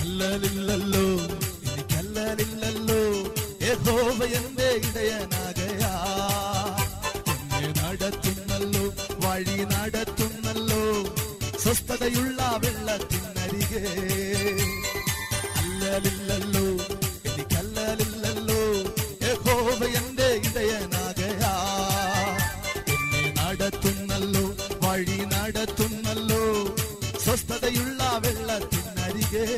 അല്ലലില്ലല്ലോ എനിക്കല്ലലില്ലല്ലോ യഹോവ എന്റെ ഇടയനാകയാ എന്നെ നടത്തുന്നല്ലോ വഴി നടത്തുന്നല്ലോ സ്വസ്ഥതയുള്ള വെള്ളത്തിനരികെ അല്ലലില്ലല്ലോ എനിക്കല്ലലില്ലല്ലോ യഹോവ എന്റെ ഇടയനാകയാ എന്നെ നടത്തുന്നല്ലോ വഴി നടത്തുന്നല്ലോ സ്വസ്ഥതയുള്ള വെള്ളത്തിനരികെ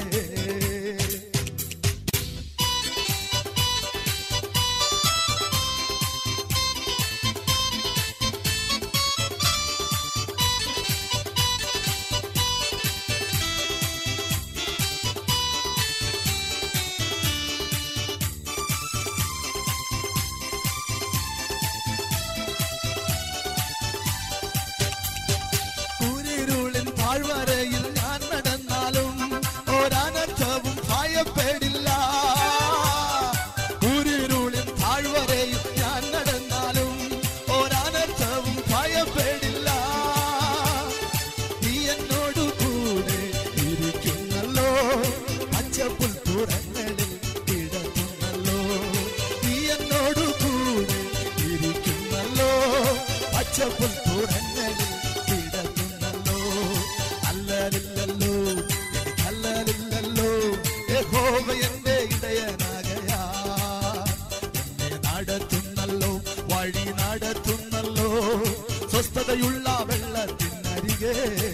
കൂരിരുളിൻ താഴ്വരയിൽ ഞാൻ നടന്നാലും ഒരനർത്ഥവും ഭയപ്പെടില്ല കൂരിരുളിൻ താഴ്വരയിൽ ഞാൻ നടന്നാലും ഒരനർത്ഥവും ഭയപ്പെടില്ല നീ എന്നോട് കൂടെ ഇരിക്കുന്നല്ലോ പച്ചപ്പുൽ തുറങ്ങളിൽ കിടക്കുന്നല്ലോ നീ എന്നോട് കൂടെ ഇരിക്കുന്നല്ലോ പച്ചപ്പുൽ തുറങ്ങളിൽ കിടക്കുന്നല്ലോ അല്ലലില്ലല്ലോ എനിക്കല്ലലില്ലല്ലോ യഹോവ എന്റെ ഇടയനാകയാ എന്നെ നടത്തുന്നല്ലോ വഴി നടത്തുന്നല്ലോ സ്വസ്ഥതയുള്ള വെള്ളത്തിനരികെ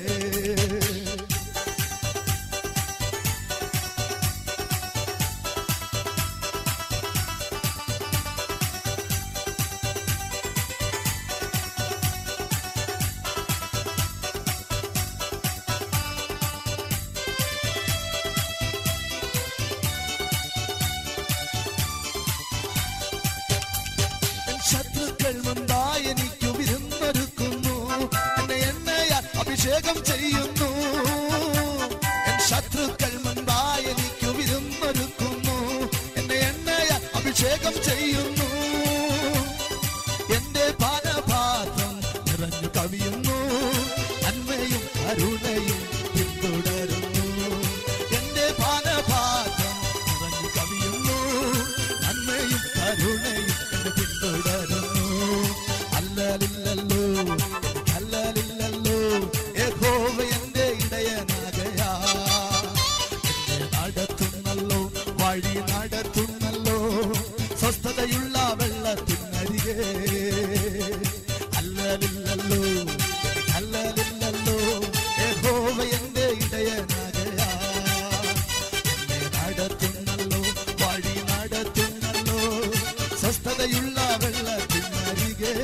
എൻ ശത്രുക്കൾ മുമ്പായി എനിക്ക് വിരുന്നൊരുക്കുന്നു എന്നെ എണ്ണയാൽ അഭിഷേകം ചെയ്യുന്നു എൻ ശത്രുക്കൾ മുമ്പായി എനിക്ക് വിരുന്നൊരുക്കുന്നു എന്നെ എണ്ണയാൽ അഭിഷേകം ചെയ്യുന്നു എന്റെ പാനപാത്രം നിറഞ്ഞു കവിയുന്നു നന്മയും കരുണയും പിന്തുടരുന്നു എന്റെ പാനപാത്രം നിറഞ്ഞു കവിയുന്നു നന്മയും കരുണയും എന്നെ പിന്തുടരുന്നു അല്ലലില്ലല്ലോ അല്ലലില്ലല്ലോ യഹോവ എന്റെ ഇടയനാകയാ എന്നെ നടത്തുന്നല്ലോ വഴി നടത്തുന്നല്ലോ സ്വസ്ഥതയുള്ള വെള്ളത്തിനരികെ അല്ലലില്ലല്ലോ അല്ലലില്ലല്ലോ യഹോവ എന്റെ ഇടയനാകയാ എന്നെ നടത്തുന്നല്ലോ വഴി നടത്തുന്നല്ലോ സ്വസ്ഥതയുള്ള വെള്ളത്തിനരികെ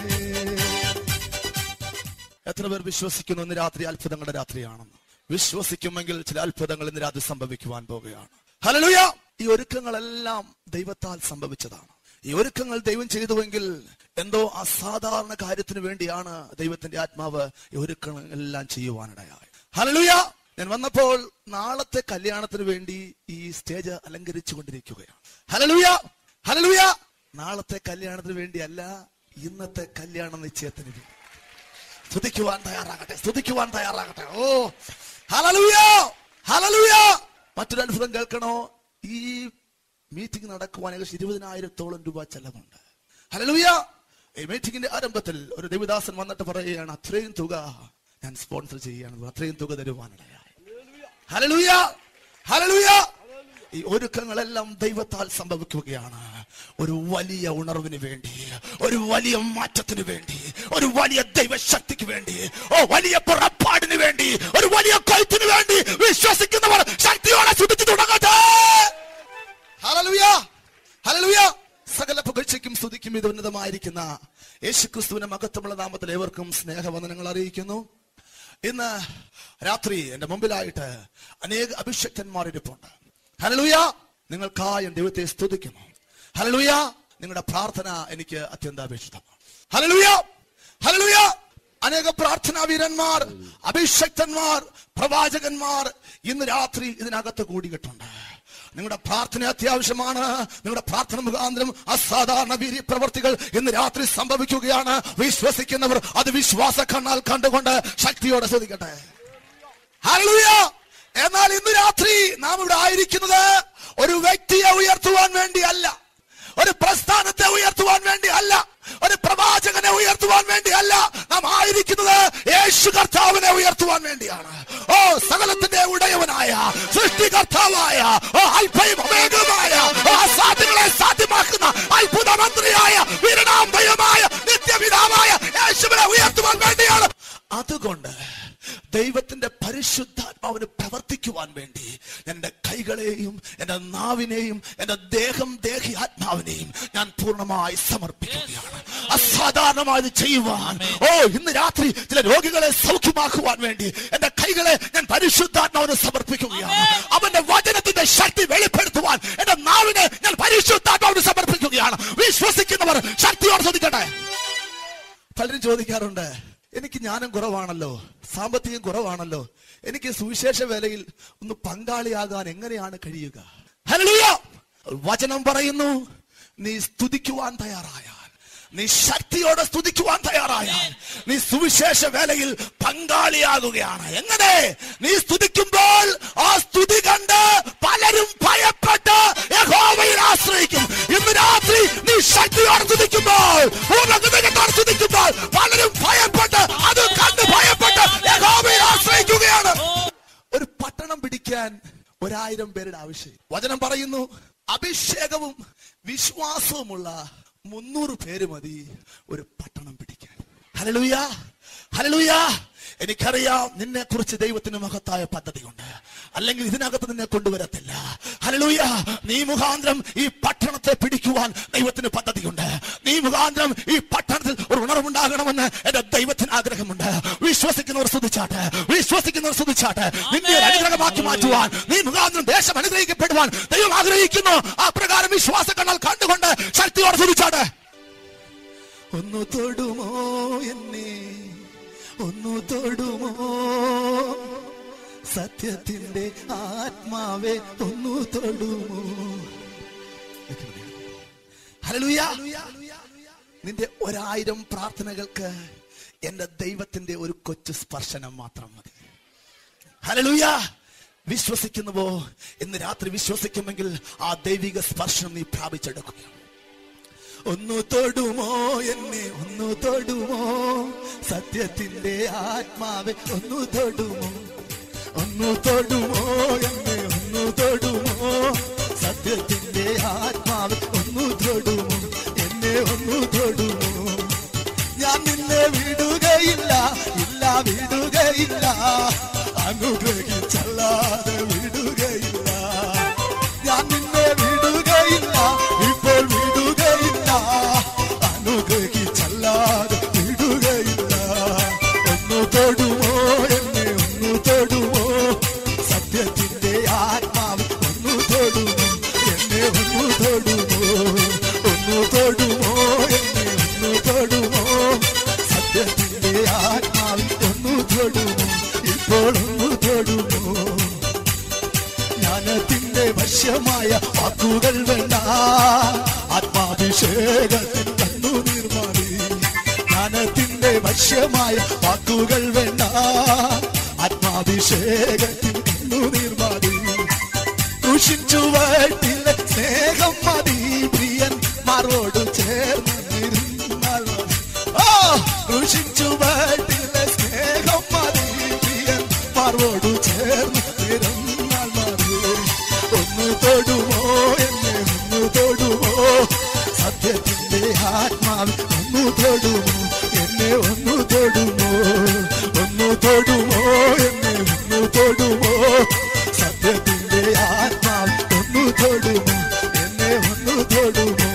എത്ര പേർ വിശ്വസിക്കുന്നു ഇന്ന് രാത്രി അത്ഭുതങ്ങളുടെ രാത്രിയാണെന്ന് വിശ്വസിക്കുമെങ്കിൽ ചില അത്ഭുതങ്ങൾ ഇന്ന് രാത്രി സംഭവിക്കുവാൻ പോവുകയാണ് ഹല്ലേലൂയ ഈ ഒരുക്കങ്ങളെല്ലാം ദൈവത്താൽ സംഭവിച്ചതാണ് ഈ ഒരുക്കങ്ങൾ ദൈവം ചെയ്തുവെങ്കിൽ എന്തോ അസാധാരണ കാര്യത്തിന് വേണ്ടിയാണ് ദൈവത്തിന്റെ ആത്മാവ് ഈ ഒരുക്കങ്ങൾ എല്ലാം ചെയ്യുവാനിടയായി ഹല്ലേലൂയ ഞാൻ വന്നപ്പോൾ നാളത്തെ കല്യാണത്തിന് വേണ്ടി ഈ സ്റ്റേജ് അലങ്കരിച്ചു കൊണ്ടിരിക്കുകയാണ് ഹല്ലേലൂയ ഹല്ലേലൂയ നാളത്തെ കല്യാണത്തിന് വേണ്ടിയല്ല ഇന്നത്തെ കല്യാണ നിശ്ചയത്തിന് വേണ്ടി സ്തുതിക്കുവാൻ തയ്യാറാകട്ടെ സ്തുതിക്കുവാൻ തയ്യാറാകട്ടെ ഓ ഹലലുയ ഹലലുയ മറ്റൊരു അത്ഭുതം കേൾക്കണോ ഈ മീറ്റിംഗ് നടക്കുവാൻ ഏകദേശം ഇരുപതിനായിരത്തോളം രൂപ ചെലവുണ്ട് ഹലലുയ ഈ മീറ്റിംഗിന്റെ ആരംഭത്തിൽ ഒരു ദേവിദാസൻ വന്നിട്ട് പറയുകയാണ് അത്രയും തുക ഞാൻ സ്പോൺസർ ചെയ്യുകയാണ് അത്രയും തുക തരുവാനിടയായി ഹലലുയ ഹലലുയ ഈ ഒരുക്കങ്ങളെല്ലാം ദൈവത്താൽ സംഭവിക്കുകയാണ് ഒരു വലിയ ഉണർവിന് വേണ്ടി ഒരു വലിയ മാറ്റത്തിന് വേണ്ടി ഒരു വലിയ ദൈവശക്തിക്ക് വേണ്ടി ഓ വലിയ പുറപ്പാടിന് വേണ്ടി ഒരു വലിയ കൊയ്ത്തിന് വേണ്ടി വിശ്വസിക്കുന്നവർ ശക്തിയോടെ ശ്രദ്ധിച്ചു തുടങ്ങട്ടെ ഹല്ലേലൂയ ഹല്ലേലൂയ സകല പുകഴ്ചയ്ക്കും സ്തുതിക്കും ഇത് ഉന്നതമായിരിക്കുന്ന യേശുക്രിസ്തുവിന്റെ മഹത്വമുള്ള നാമത്തിൽ ഏവർക്കും സ്നേഹവന്ദനങ്ങൾ അറിയിക്കുന്നു ഇന്ന് രാത്രി എന്റെ മുമ്പിലായിട്ട് അനേക അഭിഷക്തന്മാർ ഇരിപ്പുണ്ട് ഹലലുയ നിങ്ങൾക്കായും ദൈവത്തെ സ്തുതിക്കുന്നു ഹലലുയ നിങ്ങളുടെ പ്രാർത്ഥന എനിക്ക് അത്യന്താപേക്ഷിതമാണ് ഹലലുയ ഹലലുയ അനേക പ്രാർത്ഥനാ വീരന്മാർ അഭിഷക്തന്മാർ പ്രവാചകന്മാർ ഇന്ന് രാത്രി ഇതിനകത്ത് കൂടിയിട്ടുണ്ട് നിങ്ങളുടെ പ്രാർത്ഥന അത്യാവശ്യമാണ് നിങ്ങളുടെ പ്രാർത്ഥന മുഖാന്തരം അസാധാരണ വീര്യ പ്രവർത്തികൾ ഇന്ന് രാത്രി സംഭവിക്കുകയാണ് വിശ്വസിക്കുന്നവർ അത് വിശ്വാസ കണ്ണാൽ കണ്ടുകൊണ്ട് ശക്തിയോടെ ശ്രദ്ധിക്കട്ടെ ഹല്ലേലൂയ എന്നാൽ ഇന്ന് രാത്രി നാം ഇവിടെ ആയിരിക്കുന്നത് ഒരു വ്യക്തിയെ ഉയർത്തുവാൻ വേണ്ടി അല്ല ഒരു പ്രസ്ഥാനത്തെ ഉയർത്തുവാൻ വേണ്ടി അല്ല ഒരു പ്രവാചകനെ ഉയർത്തുവാൻ വേണ്ടി അല്ല നാം ആയിരിക്കുന്നത് യേശു കർത്താവിനെ ഉയർത്തുവാൻ വേണ്ടിയാണ് ഓ സകലത്തിന്റെ ഉടയവനായ സൃഷ്ടികർത്താവായ ഓ അല്പയും അമേകമായ ഓ അസാധ്യങ്ങളെ സാധ്യമാക്കുന്ന അത്ഭുത മന്ത്രിയായ വീരനാം ദൈവമായ നിത്യപിതാവായ യേശുവിനെ ഉയർത്തുവാൻ വേണ്ടിയാണ് അതുകൊണ്ട് ദൈവത്തിന്റെ പരിശുദ്ധാത്മാവിന് പ്രവർത്തിക്കുവാൻ വേണ്ടി എന്റെ കൈകളെയും എന്റെ നാവിനെയും എന്റെ ദേഹം ദേഹി ആത്മാവിനെയും ഞാൻ പൂർണ്ണമായി സമർപ്പിക്കുകയാണ് അസാധാരണമായി ചെയ്യുവാൻ ഓ ഇന്ന് രാത്രി ചില രോഗികളെ സൗഖ്യമാക്കുവാൻ വേണ്ടി എന്റെ കൈകളെ ഞാൻ പരിശുദ്ധാത്മാവിന് സമർപ്പിക്കുകയാണ് അവന്റെ വചനത്തിന്റെ ശക്തി വെളിപ്പെടുത്തുവാൻ എന്റെ നാവിനെ ഞാൻ പരിശുദ്ധാത്മാവിന് സമർപ്പിക്കുകയാണ് വിശ്വസിക്കുന്നവർ ശക്തിയോടെ ശ്രദ്ധിക്കട്ടെ പലരും ചോദിക്കാറുണ്ട് എനിക്ക് ജ്ഞാനം കുറവാണല്ലോ സാമ്പത്തികം കുറവാണല്ലോ എനിക്ക് സുവിശേഷ വേലയിൽ ഒന്ന് പങ്കാളിയാകാൻ എങ്ങനെയാണ് കഴിയുക ഹല്ലേലൂയ! വചനം പറയുന്നു നീ സ്തുതിക്കുവാൻ തയ്യാറായാൽ നീ ശക്തിയോടെ സ്തുതിക്കുവാൻ തയ്യാറായാൽ നീ സുവിശേഷ വേലയിൽ പങ്കാളിയാകുകയാണ് എങ്ങനെ നീ സ്തുതിക്കുമ്പോൾ ആ സ്തുതി കണ്ട് പലരും ഭയപ്പെട്ട് യഹോവയിൽ ആശ്രയിക്കും ഇന്ന് രാത്രി നീ ശക്തിയോടെ സ്തുതിക്കുമ്പോൾ പൂർണ്ണഹൃദയത്തോടെ സ്തുതിക്കുമ്പോൾ പലരും ഭയപ്പെട്ട് അത് കണ്ട് ഭയപ്പെട്ട് യഹോവയിൽ ആശ്രയിക്കുകയാണ് ഒരു പട്ടണം പിടിക്കാൻ ഒരായിരം പേരുടെ ആവശ്യം വചനം പറയുന്നു അഭിഷേകവും വിശ്വാസവുമുള്ള മുന്നൂറ് പേര് മതി ഒരു പട്ടണം പിടിക്കാൻ ഹലലുയ ഹലലുയ എനിക്കറിയാം നിന്നെ കുറിച്ച് ദൈവത്തിന് മഹത്തായ പദ്ധതിയുണ്ട് അല്ലെങ്കിൽ ഇതിനകത്ത് നിന്നെ കൊണ്ടുവരത്തില്ല ഹലലുയ നീ മുഖാന്തരം ഈ പട്ടണത്തെ പിടിക്കുവാൻ ദൈവത്തിന് പദ്ധതിയുണ്ട് നീ മുഖാന്തരം ഈ പട്ടണത്തിൽ ഒരു ഉണർവുണ്ടാകണമെന്ന് എന്റെ ദൈവത്തിന് ആഗ്രഹമുണ്ട് വിശ്വസിക്കുന്നവർ സ്തുതിച്ചാട്ടെ വിശ്വസിക്കുന്നവർ സ്തുതിച്ചാട്ടെ നിന്നെ ഒരു അനുഗ്രഹമാക്കി മാറ്റുവാൻ നീ മുഖാന്തരം ദേശം അനുഗ്രഹിക്കപ്പെടുവാൻ ദൈവം ആഗ്രഹിക്കുന്നു ആ പ്രകാരം വിശ്വാസ കണ്ണാൽ കണ്ടുകൊണ്ട് ശക്തിയോടെ സ്തുതിച്ചാട്ടെ ഒന്നു തൊടുമോ എന്നെ ഒന്നു തൊടുമോ സത്യത്തിന്റെ ആത്മാവെ ഒന്നു തൊടുമോ ഹല്ലേലൂയ നിന്റെ ഒരായിരം പ്രാർത്ഥനകൾക്ക് എന്റെ ദൈവത്തിന്റെ ഒരു കൊച്ചു സ്പർശനം മാത്രം മതി ഹല്ലേലൂയ വിശ്വസിക്കുന്നുവോ ഇന്ന് രാത്രി വിശ്വസിക്കുമെങ്കിൽ ആ ദൈവിക സ്പർശനം നീ പ്രാപിച്ചെടുക്കുക ഒന്നു തൊടുമോ എന്നെ ഒന്നു തൊടുമോ സത്യത്തിന്റെ ആത്മാവെ ഒന്നു തൊടുമോ ഒന്നു തൊടുമോ എന്നെ ഒന്നു തൊടുമോ സത്യത്തിന്റെ ആത്മാവ് ഒന്നു തൊടുമോ എന്നെ ഒന്നു തൊടുമോ ഞാൻ നിന്നെ വിടുകയില്ല ഇല്ല വിടുകയില്ല അനുഗ്രഹിച്ചല്ലാതെ വിടുകയില്ല ഞാൻ നിന്നെ വിടുകയില്ല ഇപ്പോൾ വിടുകയില്ല അനുഗ്രഹിച്ചല്ലാതെ വിടുകയില്ല ഒന്നു തൊടുമോ എന്നെ ഒന്നു തൊടുമോ സത്യത്തിന്റെ ആത്മാവ് ഒന്നു തൊടുമോ എന്നെ ഒന്നു തൊടുമോ ഒന്നു തൊടുമോ എന്നെ ഒന്നു തൊടുമോ സത്യത്തിന്റെ ആത്മാവ് ഒന്നു തൊടുമോ ഇപ്പോൾ ഒന്നു തൊടുമോ ജ്ഞാനത്തിന്റെ വശ്യമായ വാക്കുകൾ വേണ്ട ആത്മാഭിഷേകത്തിൽ കണ്ണു നിർമാറി ജ്ഞാനത്തിന്റെ വശ്യമായ വാക്കുകൾ വേണ്ട ആത്മാഭിഷേകത്തിൽ കണ്ണു നിർമാറി ക്രൂശിൻ ചുവട്ടിലെ സ്നേഹം മതി പ്രിയൻ മാറോട് ചേർന്നിരുന്നാൽ മതി. ആ ക്രൂശിൻ ചുവട്ടിലെ സ്നേഹം മതി പ്രിയൻ മാറോട് ചേർന്നിരുന്നാൽ മതി ഒന്ന് തൊടുമോ എന്നെ ഒന്ന് തൊടുമോ സത്യത്തിന്റെ ആത്മാവ് ഒന്ന് തൊടുമോ എന്നെ ഒന്ന് തൊടുമോ ഒന്ന് തൊടുമോ എന്നെ ഒന്ന് തൊടുമോ സത്യത്തിന്റെ ആത്മാവ് ഒന്ന് തൊടുമോ എന്നെ ഒന്ന് തൊടുമോ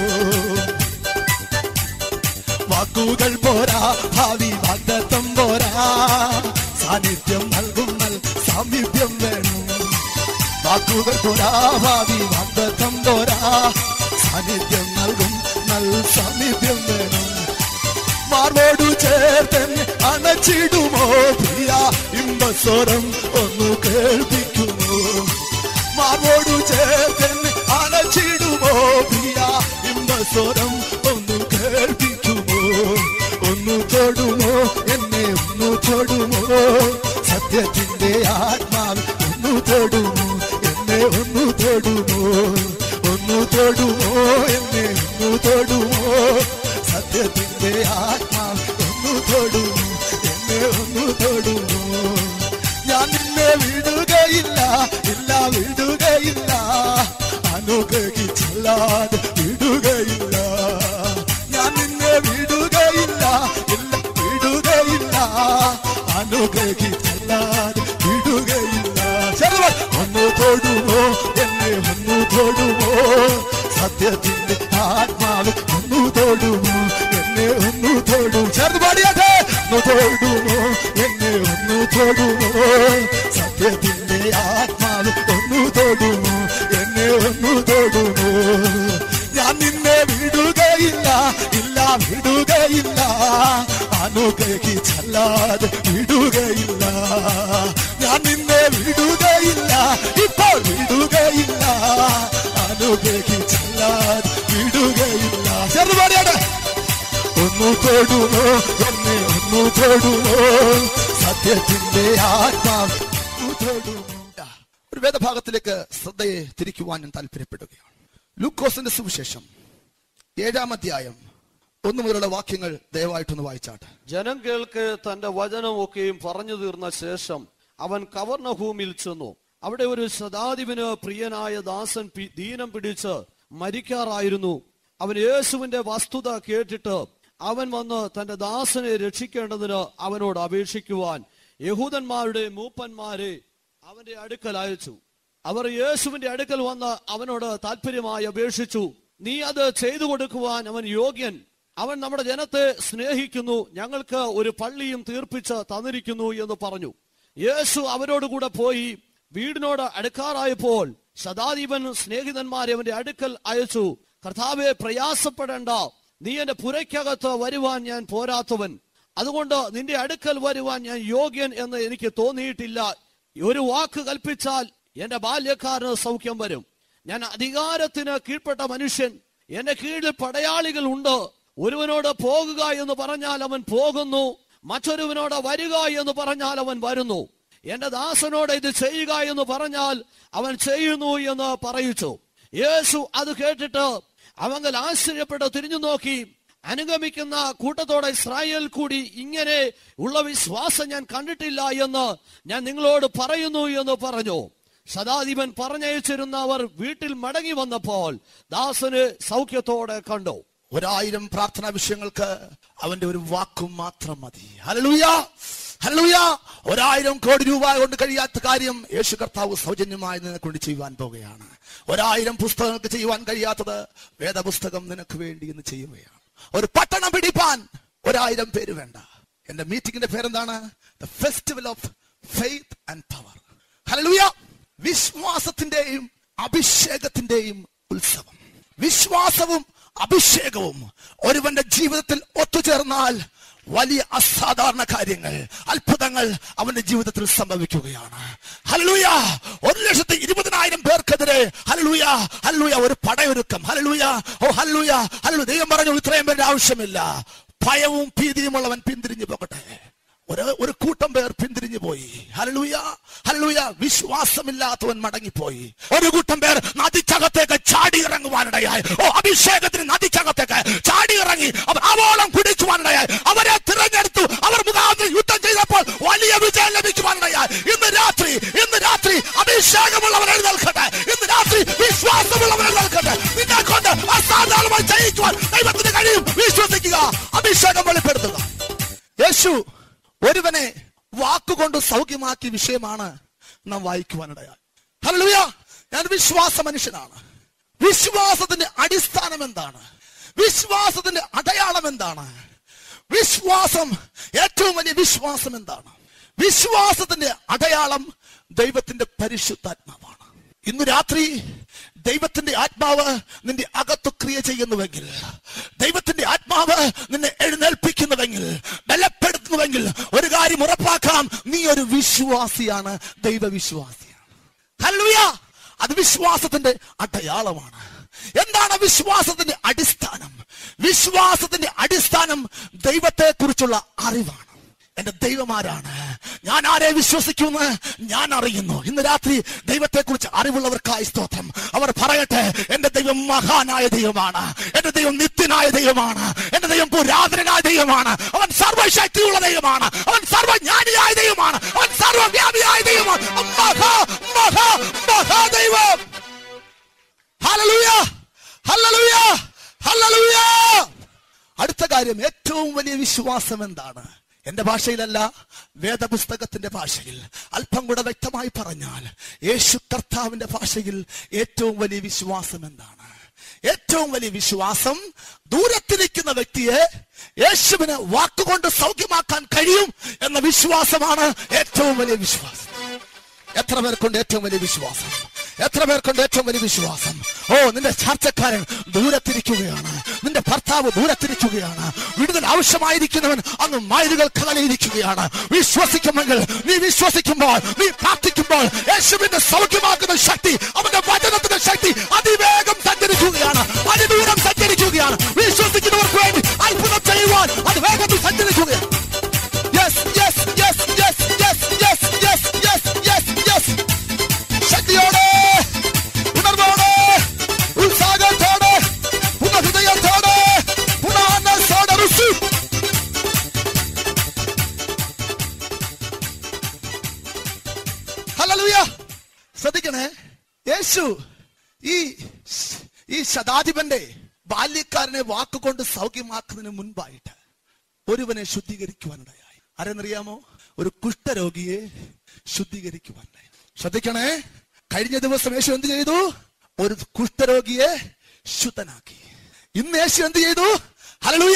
വാക്കുകൾ പോരാ ഭാവി വാഗ്ദത്തം പോരാ സാന്നിധ്യം നൽകും നൽ സാമീപ്യം വേണം വാക്കുകൾ പോരാ ഭാവി വാഗ്ദത്തം പോരാ സാന്നിധ്യം നൽകും നൽ സാമീപ്യം വേണം മാർവോടു ചേർത്തന്നെ അണച്ചിടുമോ പ്രിയ ഇമ്പസ്വരം ഒന്ന് കേൾപ്പിക്കുമോ മാർവോടു ചേർത്തന്നെ അണച്ചിടുമോ പ്രിയ ഇമ്പസ്വരം ഒന്ന് കേൾപ്പിക്കുമോ ഒന്ന് തൊടുമോ എന്നെ ഒന്ന് തൊടുമോ സത്യത്തിന്റെ ആത്മാവ് ഒന്ന് തൊടുമോ തൊടുമോ ഒന്നു തൊടുമോ എന്നെ ഒന്നു തൊടുമോ സത്യത്തിന്റെ ആത്മാവ് ഒന്നു തൊടുമോ എന്നെ ഒന്നു തൊടുമോ ഞാൻ നിന്നെ വിടുകയില്ല ഇല്ല വിടുകയില്ല അനുഗ്രഹിച്ചല്ലാതെ വിടുകയില്ല ഞാൻ നിന്നെ വിടുകയില്ല ഇല്ല വിടുകയില്ല അനുഗ്രഹിച്ചല്ലാതെ വിടുകയില്ല ചെറുവൻ ഒന്ന് തൊടുമോ എന്നെ ഒന്ന് തൊടുമോ സത്യത്തിന്റെ ആത്മാവ് ഒന്ന് തൊടുമോ എന്നെ ഒന്ന് തൊടും ചേർന്ന് പാടിയാട്ടെ ഒന്ന് തൊടുമോ എന്നെ ഒന്ന് തൊടുമോ സത്യത്തിന്റെ ആത്മാവ് ഒന്ന് തൊടുമോ എന്നെ ഒന്ന് തൊടുമോ ഞാൻ നിന്നെ വിടുകയില്ല ഇല്ല വിടുകയില്ല അനുഗ്രഹിച്ചല്ലാതെ വിടുകയില്ല ഞാൻ നിന്നെ വിടുകയില്ല ഇപ്പോൾ വിടുകയില്ല അനുഗ്രഹിച്ചല്ലാതെ വിടുകയില്ല ചേർന്ന് പാടിയാട്ടെ ഒന്നു തൊടുമോ എന്നെ ഒന്നു തൊടുമോ സത്യത്തിന്റെ ആത്മാവ് ഒന്നു തൊടുമോ ഒരു വേദഭാഗത്തിലേക്ക് ശ്രദ്ധയെ തിരിക്കുവാൻ ഞാൻ താല്പര്യപ്പെടുകയാണ് ലൂക്കോസിന്റെ സുവിശേഷം ഏഴാം അധ്യായം ഒന്നു മുതലുള്ള വാക്യങ്ങൾ ദയവായിട്ടൊന്ന് വായിച്ചാട്ടെ ജനം കേൾക്ക് തന്റെ വചനമൊക്കെയും പറഞ്ഞു തീർന്ന ശേഷം അവൻ കവർണഭൂമിയിൽ ചെന്നു അവിടെ ഒരു ശതാധിപന് പ്രിയനായ ദാസൻ പി- ദീനം പിടിച്ച് മരിക്കാറായിരുന്നു അവൻ യേശുവിന്റെ വസ്തുത കേട്ടിട്ട് അവൻ വന്ന് തന്റെ ദാസനെ രക്ഷിക്കേണ്ടതിന് അവനോട് അപേക്ഷിക്കുവാൻ യഹൂദന്മാരുടെ മൂപ്പന്മാരെ അവന്റെ അടുക്കൽ അയച്ചു അവർ യേശുവിന്റെ അടുക്കൽ വന്ന് അവനോട് താല്പര്യമായി അപേക്ഷിച്ചു നീ അത് ചെയ്തു കൊടുക്കുവാൻ അവൻ യോഗ്യൻ അവൻ നമ്മുടെ ജനത്തെ സ്നേഹിക്കുന്നു ഞങ്ങൾക്ക് ഒരു പള്ളിയും തീർപ്പിച്ച് തന്നിരിക്കുന്നു എന്ന് പറഞ്ഞു യേശു അവരോട് കൂടെ പോയി വീടിനോട് അടുക്കാറായപ്പോൾ ശതാധിപൻ സ്നേഹിതന്മാരെ അവന്റെ അടുക്കൽ അയച്ചു കർത്താവെ പ്രയാസപ്പെടേണ്ട നീ എന്റെ പുരയ്ക്കകത്ത് വരുവാൻ ഞാൻ പോരാത്തവൻ അതുകൊണ്ട് നിന്റെ അടുക്കൽ വരുവാൻ ഞാൻ യോഗ്യൻ എന്ന് എനിക്ക് തോന്നിയിട്ടില്ല ഒരു വാക്ക് കൽപ്പിച്ചാൽ എന്റെ ബാല്യക്കാരന് സൗഖ്യം വരും ഞാൻ അധികാരത്തിന് കീഴ്പ്പെട്ട മനുഷ്യൻ എന്റെ കീഴിൽ പടയാളികൾ ഉണ്ട് ഒരുവനോട് പോകുക എന്ന് പറഞ്ഞാൽ അവൻ പോകുന്നു മറ്റൊരുവനോട് വരിക എന്ന് പറഞ്ഞാൽ അവൻ വരുന്നു എന്റെ ദാസനോട് ഇത് ചെയ്യുക എന്ന് പറഞ്ഞാൽ അവൻ ചെയ്യുന്നു എന്ന് പറയിച്ചു യേശു അത് കേട്ടിട്ട് അവങ്ങൾ ആശ്ചര്യപ്പെട്ട് തിരിഞ്ഞു നോക്കി അനുഗമിക്കുന്ന കൂട്ടത്തോടെ ഇസ്രായേൽ കൂടി ഇങ്ങനെ ഉള്ള വിശ്വാസം ഞാൻ കണ്ടിട്ടില്ല എന്ന് ഞാൻ നിങ്ങളോട് പറയുന്നു എന്ന് പറഞ്ഞു ശതാധിപൻ പറഞ്ഞയച്ചിരുന്നവർ വീട്ടിൽ മടങ്ങി വന്നപ്പോൾ ദാസന് സൗഖ്യത്തോടെ കണ്ടു ഒരായിരം പ്രാർത്ഥനാ വിഷയങ്ങൾക്ക് അവന്റെ ഒരു വാക്കും മാത്രം മതി ഹല്ലേലൂയ ഹല്ലേലൂയ ഒരായിരം കോടി രൂപ കൊണ്ട് കഴിയാത്ത കാര്യം യേശു കർത്താവ് സൗജന്യമായി നിനക്ക് കൊണ്ട് ചെയ്യുവാൻ പോകുകയാണ് ഒരായിരം പുസ്തകങ്ങൾക്ക് ചെയ്യുവാൻ കഴിയാത്തത് വേദപുസ്തകം നിനക്ക് വേണ്ടി ഇന്ന് ചെയ്യുകയാണ് ഒരു പട്ടണം പിടിപ്പാൻ ഒരായിരം പേര് വേണ്ട എന്റെ മീറ്റിംഗിന്റെ പേരെന്താണ് the festival of faith and power hallelujah വിശ്വാസത്തിന്റെയും അഭിഷേകത്തിന്റെയും ഉത്സവം വിശ്വാസവും അഭിഷേകവും ഒരുവന്റെ ജീവിതത്തിൽ ഒത്തുചേർന്നാൽ വലിയ അസാധാരണ കാര്യങ്ങൾ അത്ഭുതങ്ങൾ അവന്റെ ജീവിതത്തിൽ സംഭവിക്കുകയാണ് ഹലലൂയ ഒരു ലക്ഷത്തി ഇരുപതിനായിരം പേർക്കെതിരെ ഹലലൂയ ഹലലൂയ ഒരു പടയൊരുക്കം ഹലലൂയ ഓ ഹലലൂയ ഹലലു ദൈവം പറഞ്ഞു ഇത്രയും പേരുടെ ആവശ്യമില്ല ഭയവും ഭീതിയുമുള്ളവൻ പിന്തിരിഞ്ഞു പോകട്ടെ ഒരു ഒരു കൂട്ടം പേർ പിന്തിരിഞ്ഞു പോയി ഹലലൂയ ഹലലൂയ വിശ്വാസമില്ലാത്തവൻ മടങ്ങിപ്പോയി ഒരു കൂട്ടം പേർ നദിക്കകത്തേക്ക് ചാടി ഇറങ്ങുവാനിടയായി ഓ അഭിഷേകത്തിന് നദിക്കകത്തേക്ക് ചാടി ഇറങ്ങി അവർ ആവോളം കുടിക്കുവാനിടയായി അവരെ തിരഞ്ഞെടുത്തു അവർ മുഖാന്തരം യുദ്ധം ചെയ്തപ്പോൾ വലിയ വിജയം ലഭിക്കുവാനിടയായി ഇന്ന് രാത്രി ഇന്ന് രാത്രി അഭിഷേകമുള്ളവർ എഴുന്നേൽക്കട്ടെ ഇന്ന് രാത്രി വിശ്വാസമുള്ളവർ എഴുന്നേൽക്കട്ടെ നിന്നെ കൊണ്ട് അസാധാരണമായി ജയിക്കുവാൻ ദൈവത്തിന് കഴിയും വിശ്വസിക്കുക അഭിഷേകം വെളിപ്പെടുത്തുക യേശു ഒരുവനെ വാക്കുകൊണ്ട് സൗഖ്യമാക്കിയ വിഷയമാണ് നാം വായിക്കുവാനിടയായി ഹല്ലേലൂയ ഞാൻ വിശ്വാസ മനുഷ്യനാണ് വിശ്വാസത്തിന്റെ അടിസ്ഥാനം എന്താണ് വിശ്വാസത്തിന്റെ അടയാളം എന്താണ് വിശ്വാസം ഏറ്റവും വലിയ വിശ്വാസം എന്താണ് വിശ്വാസത്തിന്റെ അടയാളം ദൈവത്തിന്റെ പരിശുദ്ധാത്മാവാണ് ഇന്ന് രാത്രി ദൈവത്തിന്റെ ആത്മാവ് നിന്റെ അകത്ത് ക്രിയ ചെയ്യുന്നുവെങ്കിൽ ദൈവത്തിന്റെ ആത്മാവ് നിന്നെ എഴുന്നേൽപ്പിക്കുന്നുവെങ്കിൽ ബലപ്പെടുത്തുന്നുവെങ്കിൽ ഒരു കാര്യം ഉറപ്പാക്കാം നീ ഒരു വിശ്വാസിയാണ് ദൈവവിശ്വാസിയാണ് ഹല്ലേലൂയ അത് വിശ്വാസത്തിന്റെ അടയാളമാണ് എന്താണ് വിശ്വാസത്തിന്റെ അടിസ്ഥാനം വിശ്വാസത്തിന്റെ അടിസ്ഥാനം ദൈവത്തെ കുറിച്ചുള്ള അറിവാണ് എന്റെ ദൈവമാരാണ് ഞാൻ ആരെ വിശ്വസിക്കുമെന്ന് ഞാൻ അറിയുന്നു ഇന്ന് രാത്രി ദൈവത്തെക്കുറിച്ച് അറിവുള്ളവർക്കായി സ്തോത്രം അവർ പറയട്ടെ എന്റെ ദൈവം മഹാനായ ദൈവമാണ് എന്റെ ദൈവം നിത്യനായ ദൈവമാണ് എന്റെ ദൈവം പുരാതനായ ദൈവമാണ് അവൻ സർവശക്തിയുള്ള ദൈവമാണ് അവൻ സർവജ്ഞാനിയായ ദൈവമാണ് അവൻ സർവവ്യാപിയായ ദൈവമാണ് മഹാ മഹാ മഹാദൈവം ഹല്ലേലൂയ ഹല്ലേലൂയ ഹല്ലേലൂയ അടുത്ത കാര്യം ഏറ്റവും വലിയ വിശ്വാസം എന്താണ് എന്റെ ഭാഷയിലല്ല വേദപുസ്തകത്തിന്റെ ഭാഷയിൽ അല്പം കൂടെ വ്യക്തമായി പറഞ്ഞാൽ യേശു കർത്താവിന്റെ ഭാഷയിൽ ഏറ്റവും വലിയ വിശ്വാസം എന്താണ് ഏറ്റവും വലിയ വിശ്വാസം ദൂരത്തിരിക്കുന്ന വ്യക്തിയെ യേശുവിന് വാക്കുകൊണ്ട് സൗഖ്യമാക്കാൻ കഴിയും എന്ന വിശ്വാസമാണ് ഏറ്റവും വലിയ വിശ്വാസം എത്ര പേർക്കുണ്ട് ഏറ്റവും വലിയ വിശ്വാസം എത്ര പേർക്കുണ്ട് ഏറ്റവും വലിയ വിശ്വാസം ഓ നിന്റെ ചാർച്ചക്കാരൻ ദൂരത്തിരിക്കുകയാണ് നിന്റെ ഭർത്താവ് ദൂരത്തിരിക്കുകയാണ് വിടുതൽ ആവശ്യമായിരിക്കുന്നവൻ അന്ന് മൈലുകൾ കലയിരിക്കുകയാണ് വിശ്വസിക്കുമെങ്കിൽ നീ വിശ്വസിക്കുമ്പോൾ നീ പ്രാർത്ഥിക്കുമ്പോൾ യേശുവിന്റെ സൗഖ്യമാക്കുന്ന ശക്തി അവന്റെ വചനത്തിന്റെ ശക്തി അതിവേഗം സഞ്ചരിക്കുകയാണ് അതിദൂരം സഞ്ചരിക്കുകയാണ് വിശ്വസിക്കുന്നവർക്ക് വേണ്ടി അത്ഭുതം ചെയ്യുവാൻ അത് വേഗത്തിൽ സഞ്ചരിക്കുകയാണ് yes yes yes yes yes yes yes yes yes yes ശക്തിയോടെ ഉണർവോടെ ഉത്സാഹത്തോടെ പുനഹൃദയത്തോടെ പുനഃസോടെ receive. ഹല്ലേലൂയ ശ്രദ്ധിക്കണേ യേശു ഈ ഈ ശതാധിപന്റെ ബാല്യക്കാരനെ വാക്കുകൊണ്ട് സൗഖ്യമാക്കുന്നതിന് മുൻപായിട്ട് ഒരുവനെ ശുദ്ധീകരിക്കുവാനിടയായി ആരെന്നറിയാമോ ഒരു കുഷ്ഠരോഗിയെ ശുദ്ധീകരിക്കുവാനിടയായി ശ്രദ്ധിക്കണേ കഴിഞ്ഞ ദിവസം യേശു എന്ത് ചെയ്തു ഒരു കുഷ്ഠരോഗിയെ ശുദ്ധനാക്കി ഇന്ന് യേശു എന്ത് ചെയ്തു ഹല്ലേലൂയ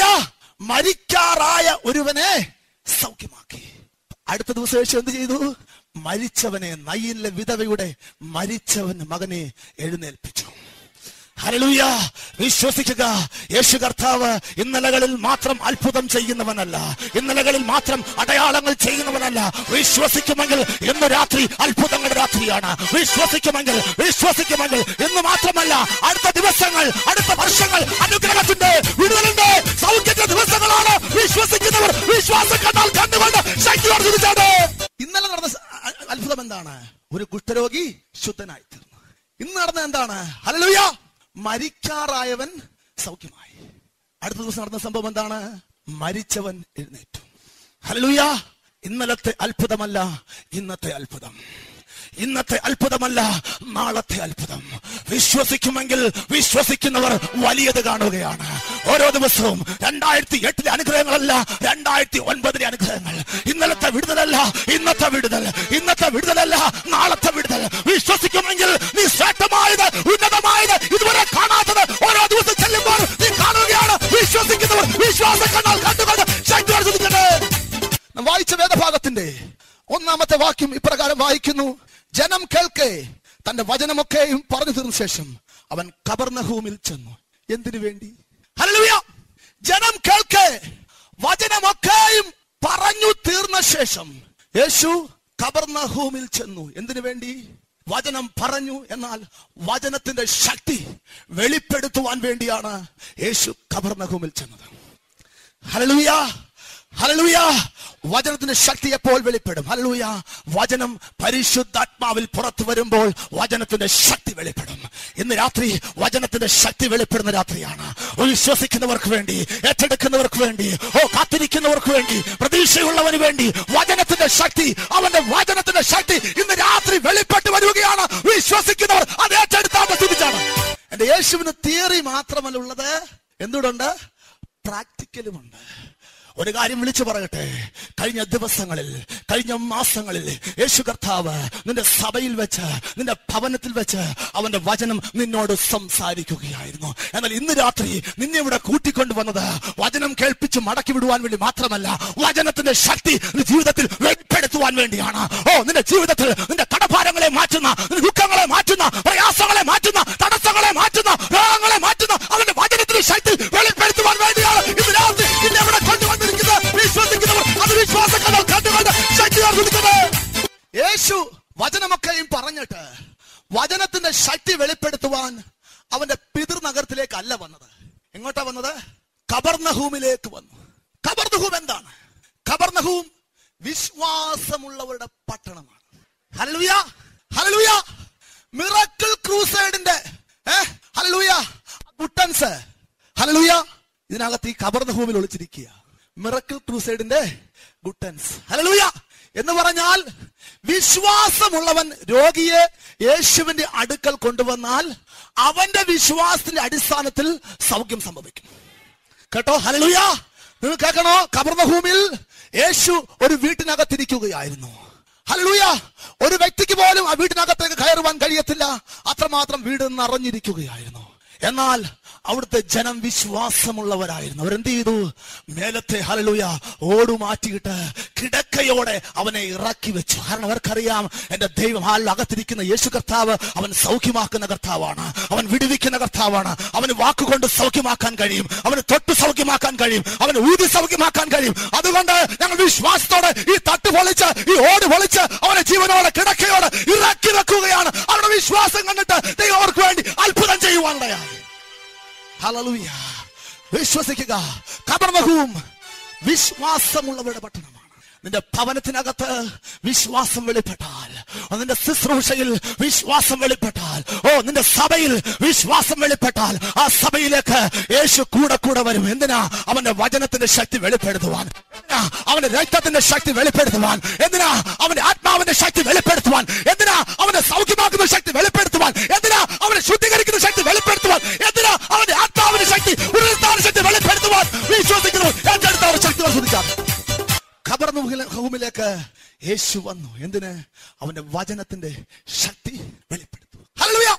മരിക്കാറായ ഒരുവനെ സൗഖ്യമാക്കി അടുത്ത ദിവസം യേശു എന്ത് ചെയ്തു മരിച്ചവനെ നയ്യിലെ വിധവയുടെ മരിച്ചവൻ മകനെ എഴുന്നേൽപ്പിച്ചു ഹല്ലേലൂയ വിശ്വസിക്കുക യേശു കർത്താവ് ഇന്നലകളിൽ മാത്രം അത്ഭുതം ചെയ്യുന്നവനല്ല ഇന്നലകളിൽ മാത്രം അടയാളങ്ങൾ ചെയ്യുന്നവനല്ല വിശ്വസിക്കുമെങ്കിൽ ഇന്ന് രാത്രി അത്ഭുതങ്ങളുടെ രാത്രിയാണ് വിശ്വസിക്കുമെങ്കിൽ വിശ്വസിക്കുമെങ്കിൽ ഇന്ന് മാത്രമല്ല അടുത്ത ദിവസങ്ങൾ അടുത്ത വർഷങ്ങൾ അനുഗ്രഹത്തിന്റെ വിടുതലിന്റെ സൗഖ്യത്തിന്റെ ദിവസങ്ങളാണ് വിശ്വസിക്കുന്നവർ വിശ്വാസം കണ്ടാൽ കണ്ടുകൊണ്ട് ശക്തി വർദ്ധിച്ചാണ് ഇന്നലെ നടന്ന സ- അ- അത്ഭുതം എന്താണ് ഒരു കുഷ്ഠരോഗി ശുദ്ധനായി തീർന്നു ഇന്ന് നടന്ന എന്താണ് ഹല്ലേലൂയ മരിക്കാറായവൻ സൗഖ്യമായി അടുത്ത ദിവസം നടന്ന സംഭവം എന്താണ് മരിച്ചവൻ എഴുന്നേറ്റു ഹല്ലേലൂയ ഇന്നലത്തെ അത്ഭുതമല്ല ഇന്നത്തെ അത്ഭുതം ഇന്നത്തെ അത്ഭുതമല്ല നാളത്തെ അത്ഭുതം വിശ്വസിക്കുമെങ്കിൽ വിശ്വസിക്കുന്നവർ വലിയത് കാണുകയാണ് ഓരോ ദിവസവും രണ്ടായിരത്തി എട്ടിലെ അനുഗ്രഹങ്ങളല്ല രണ്ടായിരത്തി ഒൻപതിലെ അനുഗ്രഹങ്ങൾ ഇന്നലത്തെ വിടുതലല്ല ഇന്നത്തെ വിടുതൽ ഇന്നത്തെ വിടുതലല്ല നാളത്തെ വിടുതൽ വിശ്വസിക്കുമെങ്കിൽ നീ ശ്രേഷ്ഠമായത് ഉന്നതമായത് ഇതുവരെ കാണാത്തത് ഓരോ ദിവസം ചെല്ലുമ്പോൾ നീ കാണുകയാണ് വിശ്വസിക്കുന്നവർ വിശ്വാസം കണ്ടാൽ കണ്ടുകൊണ്ട് ശക്തി വർദ്ധിക്കട്ടെ നാം വായിച്ച വേദഭാഗത്തിന്റെ ഒന്നാമത്തെ വാക്യം ഇപ്രകാരം വായിക്കുന്നു ജനം കേൾക്കെ തന്റെ വചനമൊക്കെയും പറഞ്ഞു തീർന്ന ശേഷം അവൻ കബർനഹൂമിൽ ചെന്നു എന്തിനു വേണ്ടി ഹല്ലേലൂയ ജനം കേൾക്കെ വചനമൊക്കെയും പറഞ്ഞു തീർന്ന ശേഷം യേശു കബർനഹൂമിൽ ചെന്നു എന്തിനു വേണ്ടി വചനം പറഞ്ഞു എന്നാൽ വചനത്തിന്റെ ശക്തി വെളിപ്പെടുത്തുവാൻ വേണ്ടിയാണ് യേശു കബർനഹൂമിൽ ചെന്നത് ഹല്ലേലൂയ ഹല്ലേലൂയ വചനത്തിന്റെ ശക്തി എപ്പോൾ വെളിപ്പെടും ഹല്ലേലൂയ വചനം പരിശുദ്ധാത്മാവിൽ പുറത്തു വരുമ്പോൾ വചനത്തിന്റെ ശക്തി വെളിപ്പെടും ഇന്ന് രാത്രി വചനത്തിന്റെ ശക്തി വെളിപ്പെടുന്ന രാത്രിയാണ് ഓ, വിശ്വസിക്കുന്നവർക്ക് വേണ്ടി ഏറ്റെടുക്കുന്നവർക്ക് വേണ്ടി ഓ കാത്തിരിക്കുന്നവർക്ക് വേണ്ടി പ്രതീക്ഷയുള്ളവന് വേണ്ടി വചനത്തിന്റെ ശക്തി അവന്റെ വചനത്തിന്റെ ശക്തി ഇന്ന് രാത്രി വെളിപ്പെട്ട് വരികയാണ് വിശ്വസിക്കുന്നവർ അത് ഏറ്റെടുത്താൽ ചിന്തിച്ചാണ് എന്റെ യേശുവിന് തിയറി മാത്രമല്ല ഉള്ളത് എന്തുകൊണ്ട് പ്രാക്ടിക്കലുമുണ്ട് ഒരു കാര്യം വിളിച്ചു പറയട്ടെ കഴിഞ്ഞ ദിവസങ്ങളിൽ കഴിഞ്ഞ മാസങ്ങളിൽ യേശു കർത്താവ് നിന്റെ സഭയിൽ വെച്ച് നിന്റെ ഭവനത്തിൽ വെച്ച് അവന്റെ വചനം നിന്നോട് സംസാരിക്കുകയായിരുന്നു എന്നാൽ ഇന്ന് രാത്രി നിന്നെ ഇവിടെ കൂട്ടിക്കൊണ്ടുവന്നത് വചനം കേൾപ്പിച്ച് മടക്കി വിടുവാൻ വേണ്ടി മാത്രമല്ല വചനത്തിന്റെ ശക്തി നിന്റെ ജീവിതത്തിൽ വെളിപ്പെടുത്തുവാൻ വേണ്ടിയാണ് ഓ നിന്റെ ജീവിതത്തിൽ നിന്റെ കടഭാരങ്ങളെ മാറ്റുന്ന നിന്റെ ദുഃഖങ്ങളെ മാറ്റുന്ന പ്രയാസങ്ങളെ മാറ്റുന്ന തടസ്സങ്ങളെ മാറ്റുന്ന രോഗങ്ങളെ മാറ്റുന്ന അവന്റെ വചനത്തിന്റെ ശക്തി വെളിപ്പെടുത്തുവാൻ വേണ്ടിയാണ് ഇന്ന് രാത്രി നിന്നെ ഇവിടെ കൊണ്ടുവന്നിരിക്കുന്നത് വിശ്വസിക്കുന്നവർ അത് വിശ്വാസങ്ങൾ കണ്ടുകൊണ്ട് ശക്തി വർദ്ധിക്കുന്നത് യേശു വചനമൊക്കെയും പറഞ്ഞിട്ട് വചനത്തിന്റെ ശക്തി വെളിപ്പെടുത്തുവാൻ അവന്റെ പിതൃനഗരത്തിലേക്ക് അല്ല വന്നത് എങ്ങോട്ടാ വന്നത് കബർനഹൂമിലേക്ക് വന്നു കബർനഹൂം എന്താണ് കബർനഹൂം വിശ്വാസമുള്ളവരുടെ പട്ടണമാണ് ഹല്ലേലൂയ ഹല്ലേലൂയ മിറക്കിൾ ക്രൂസൈഡിന്റെ ഹല്ലേലൂയ ബുട്ടൻസ് ഹല്ലേലൂയ ഇതിനകത്ത് ഈ കബർന്ന ഭൂമിയിൽ ഒളിച്ചിരിക്കുക മിറക്കിൾ ക്രൂസൈഡിന്റെ ഗുട്ടൻസ് ഹല്ലേലൂയ എന്ന് പറഞ്ഞാൽ വിശ്വാസമുള്ളവൻ രോഗിയെ യേശുവിന്റെ അടുക്കൽ കൊണ്ടുവന്നാൽ അവന്റെ വിശ്വാസത്തിന്റെ അടിസ്ഥാനത്തിൽ സൗഖ്യം സംഭവിക്കും കേട്ടോ ഹല്ലേലൂയ നിങ്ങൾ കേൾക്കണോ കബർന്ന ഭൂമിയിൽ യേശു ഒരു വീട്ടിനകത്തിരിക്കുകയായിരുന്നു ഹല്ലേലൂയ ഒരു വ്യക്തിക്ക് പോലും ആ വീട്ടിനകത്തേക്ക് കയറുവാൻ കഴിയത്തില്ല അത്രമാത്രം വീട് നിറഞ്ഞിരിക്കുകയായിരുന്നു എന്നാൽ അവിടുത്തെ ജനം വിശ്വാസമുള്ളവരായിരുന്നു അവരെന്ത് ചെയ്തു മേലത്തെ ഹലലുയ ഓടു മാറ്റിയിട്ട് കിടക്കയോടെ അവനെ ഇറക്കി വെച്ചു കാരണം അവർക്കറിയാം എന്റെ ദൈവം ഹാലിൽ അകത്തിരിക്കുന്ന യേശു കർത്താവ് അവൻ സൗഖ്യമാക്കുന്ന കർത്താവാണ് അവൻ വിടുവിക്കുന്ന കർത്താവാണ് അവന് വാക്കുകൊണ്ട് സൗഖ്യമാക്കാൻ കഴിയും അവന് തൊട്ട് സൗഖ്യമാക്കാൻ കഴിയും അവന് ഊതി സൗഖ്യമാക്കാൻ കഴിയും അതുകൊണ്ട് ഞങ്ങൾ വിശ്വാസത്തോടെ ഈ തട്ട് പൊളിച്ച് ഈ ഓട് പൊളിച്ച് അവനെ ജീവനോടെ കിടക്കയോടെ ഇറക്കി വെക്കുകയാണ് അവരുടെ വിശ്വാസം കണ്ടിട്ട് ദൈവം അവർക്ക് വേണ്ടി അത്ഭുതം ചെയ്യുവാനിടയായി ഹല്ലേലൂയ വിശ്വസിക്കുക കബർമഹവും വിശ്വാസമുള്ളവരുടെ പട്ടണമാണ് നിന്റെ ഭവനത്തിനകത്ത് വിശ്വാസം വെളിപ്പെട്ടാൽ ഓ, നിന്റെ ശുശ്രൂഷയിൽ വിശ്വാസം വെളിപ്പെട്ടാൽ ഓ നിന്റെ സഭയിൽ വിശ്വാസം വെളിപ്പെട്ടാൽ ആ സഭയിലേക്ക് യേശു കൂടെ കൂടെ വരും എന്തിനാ അവന്റെ വചനത്തിന്റെ ശക്തി വെളിപ്പെടുത്തുവാൻ എന്തിനാ അവന്റെ രക്തത്തിന്റെ ശക്തി വെളിപ്പെടുത്തുവാൻ എന്തിനാ അവന്റെ ആത്മാവിന്റെ ശക്തി വെളിപ്പെടുത്തുവാൻ എന്തിനാ അവന്റെ സൗഖ്യമാക്കുന്ന ശക്തി വെളിപ്പെടുത്തുവാൻ എന്തിനാ അവനെ ശുദ്ധീകരിക്കുന്ന ശക്തി വെളിപ്പെടുത്തുവാൻ എന്തിനാ അവന്റെ ആത്മാവിന്റെ ശക്തി പുനരുദ്ധാന ശക്തി വെളിപ്പെടുത്തുവാൻ വിശ്വസിക്കുന്നു ഏറ്റെടുത്തവർ ശക്തി പരിശോധിക്കാം ഖബർന്നു ഹൂമിലേക്ക് യേശു വന്നു എന്തിന് അവന്റെ വചനത്തിന്റെ ശക്തി വെളിപ്പെടുത്തു ഹല്ലേലൂയ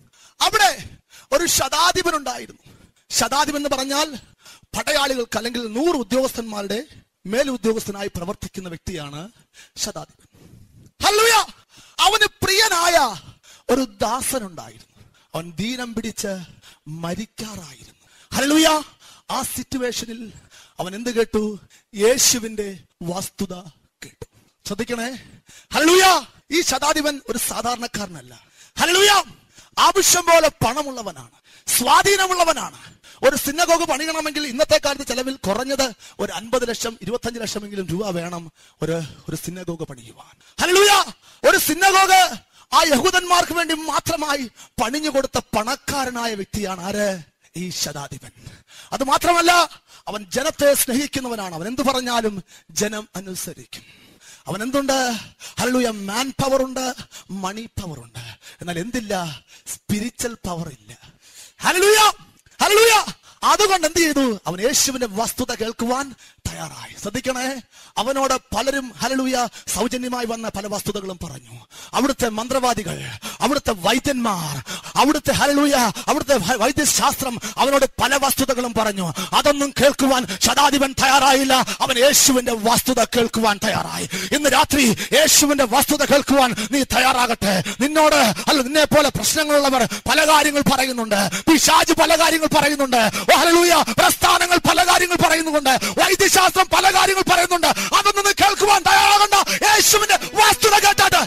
അവിടെ ഒരു ശതാധിപൻ ഉണ്ടായിരുന്നു ശതാധിപൻ എന്ന് പറഞ്ഞാൽ പടയാളികൾക്ക് അല്ലെങ്കിൽ നൂറ് ഉദ്യോഗസ്ഥന്മാരുടെ മേലുദ്യോഗസ്ഥനായി പ്രവർത്തിക്കുന്ന വ്യക്തിയാണ് ശതാധിപൻ ഹല്ലേലൂയ അവന് പ്രിയനായ ഒരു ദാസനുണ്ടായിരുന്നു അവൻ ദീനം പിടിച്ച് മരിക്കാറായിരുന്നു ഹല്ലേലൂയ ആ സിറ്റുവേഷനിൽ അവൻ എന്ത് കേട്ടു യേശുവിന്റെ വസ്തുത കേട്ടു ശ്രദ്ധിക്കണേ ഹല്ലേലൂയ ഈ ശതാധിപൻ ഒരു സാധാരണക്കാരനല്ല ഹല്ലേലൂയ ആവശ്യം പോലെ പണമുള്ളവനാണ് സ്വാധീനമുള്ളവനാണ് ഒരു സിന്നഗോഗ് പണിയണമെങ്കിൽ ഇന്നത്തെ കാലത്ത് ചെലവിൽ കുറഞ്ഞത് ഒരു അൻപത് ലക്ഷം ഇരുപത്തഞ്ച് ലക്ഷമെങ്കിലും രൂപ വേണം ഒരു ഒരു സിന്നഗോഗ് പണിയുവാൻ ഹല്ലേലൂയ ഒരു സിന്നഗോഗ് ആ യഹൂദന്മാർക്ക് വേണ്ടി മാത്രമായി പണിഞ്ഞു കൊടുത്ത പണക്കാരനായ വ്യക്തിയാണ് ആര് ഈ ശതാധിപൻ അത് മാത്രമല്ല അവൻ ജനത്തെ സ്നേഹിക്കുന്നവനാണ് അവൻ എന്തു പറഞ്ഞാലും ജനം അനുസരിക്കും അവൻ എന്തുണ്ട് ഹല്ലുയ മാൻ പവർ ഉണ്ട് മണി പവർ ഉണ്ട് എന്നാൽ എന്തില്ല സ്പിരിച്വൽ പവർ ഇല്ല ഹല്ലുയ ഹല്ലുയ അതുകൊണ്ട് എന്ത് ചെയ്തു അവൻ യേശുവിന്റെ വസ്തുത കേൾക്കുവാൻ തയ്യാറായി ശ്രദ്ധിക്കണേ അവനോട് പലരും ഹലലുയ സൗജന്യമായി വന്ന പല വസ്തുതകളും പറഞ്ഞു അവിടുത്തെ മന്ത്രവാദികൾ അവിടുത്തെ വൈദ്യന്മാർ അവിടുത്തെ ഹലലുയ അവിടുത്തെ വൈ- വൈദ്യശാസ്ത്രം അവനോട് പല വസ്തുതകളും പറഞ്ഞു അതൊന്നും കേൾക്കുവാൻ ശതാധിപൻ തയ്യാറായില്ല അവൻ യേശുവിന്റെ വസ്തുത കേൾക്കുവാൻ തയ്യാറായി ഇന്ന് രാത്രി യേശുവിന്റെ വസ്തുത കേൾക്കുവാൻ നീ തയ്യാറാകട്ടെ നിന്നോട് അല്ല നിന്നെ പോലെ പ്രശ്നങ്ങളുള്ളവർ പല കാര്യങ്ങൾ പറയുന്നുണ്ട് പിശാജ് പല കാര്യങ്ങൾ പറയുന്നുണ്ട് ഓ ഹല്ലേലൂയ പ്രസ്ഥാനങ്ങൾ പല കാര്യങ്ങൾ പറയുന്നുണ്ട് വൈദ്യശാസ്ത്രം പല കാര്യങ്ങൾ പറയുന്നുണ്ട് അതൊന്നും നീ കേൾക്കുവാൻ തയ്യാറാകണ്ട യേശുവിന്റെ വസ്തുത കേട്ടാട്ട്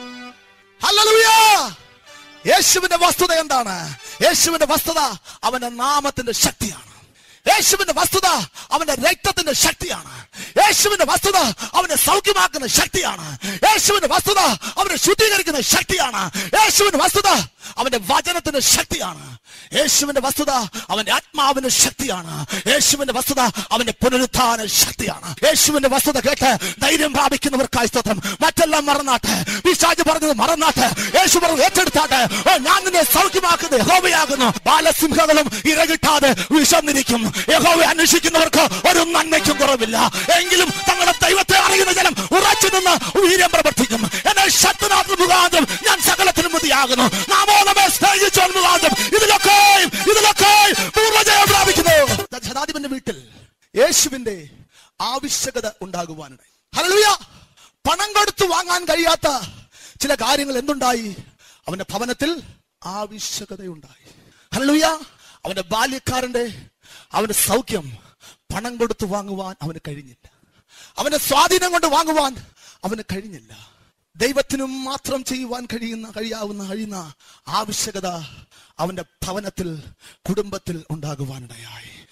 ഹല്ലേലൂയ യേശുവിന്റെ വസ്തുത എന്താണ് യേശുവിന്റെ വസ്തുത അവന്റെ നാമത്തിന്റെ ശക്തിയാണ് യേശുവിന്റെ വസ്തുത അവന്റെ രക്തത്തിന്റെ ശക്തിയാണ് യേശുവിന്റെ വസ്തുത അവനെ സൗഖ്യമാക്കുന്ന ശക്തിയാണ് യേശുവിന്റെ വസ്തുത അവനെ ശുദ്ധീകരിക്കുന്ന ശക്തിയാണ് യേശുവിന്റെ വസ്തുത അവന്റെ വചനത്തിന്റെ ശക്തിയാണ് യേശുവിന്റെ വസ്തുത അവന്റെ ആത്മാവിന്റെ ശക്തിയാണ് യേശുവിന്റെ വസ്തുത അവന്റെ പുനരുത്ഥാന ശക്തിയാണ് യേശുവിന്റെ വസ്തുത കേട്ട് ധൈര്യം പ്രാപിക്കുന്നവർക്കായി സ്തോത്രം മറ്റെല്ലാം മറന്നാട്ടെ പിശാജ് പറഞ്ഞത് മറന്നാട്ടെ യേശു പറഞ്ഞു ഏറ്റെടുത്താട്ടെ ഓ ഞാൻ നിന്നെ സൗഖ്യമാക്കുന്നത് യഹോവയാകുന്നു ബാലസിംഹങ്ങളും ഇരകിട്ടാതെ വിശന്നിരിക്കും യഹോവ അന്വേഷിക്കുന്നവർക്ക് ഒരു നന്മയ്ക്കും കുറവില്ല എങ്കിലും തങ്ങളുടെ ദൈവത്തെ അറിയുന്ന ജനം ഉറച്ചു നിന്ന് വീര്യം പ്രവർത്തിക്കും എന്നാൽ ശക്തനാഥ മുഖാന്തരം ഞാൻ സകലത്തിനും മതിയാകുന്നു നാമോ നമ്മെ സ്നേഹിച്ചോൻ മുഖാന്തരം ഇതിലൊക്കെയും ഇതിലൊക്കെയും പൂർണ്ണജയം പ്രാപിക്കുന്നു ശതാധിപന്റെ വീട്ടിൽ യേശുവിന്റെ ആവശ്യകത ഉണ്ടാകുവാനിടയി ഹല്ലേലൂയ പണം കൊടുത്ത് വാങ്ങാൻ കഴിയാത്ത ചില കാര്യങ്ങൾ എന്തുണ്ടായി അവന്റെ ഭവനത്തിൽ ആവശ്യകതയുണ്ടായി ഹല്ലേലൂയ അവന്റെ ബാല്യക്കാരന്റെ അവന്റെ സൗഖ്യം പണം കൊടുത്ത് വാങ്ങുവാൻ അവന് കഴിഞ്ഞില്ല അവന്റെ സ്വാധീനം കൊണ്ട് വാങ്ങുവാൻ അവന് കഴിഞ്ഞില്ല ദൈവത്തിനും മാത്രം ചെയ്യുവാൻ കഴിയുന്ന കഴിയാവുന്ന കഴിയുന്ന ആവശ്യകത അവന്റെ ഭവനത്തിൽ കുടുംബത്തിൽ ഉണ്ടാകുവാനിടയായി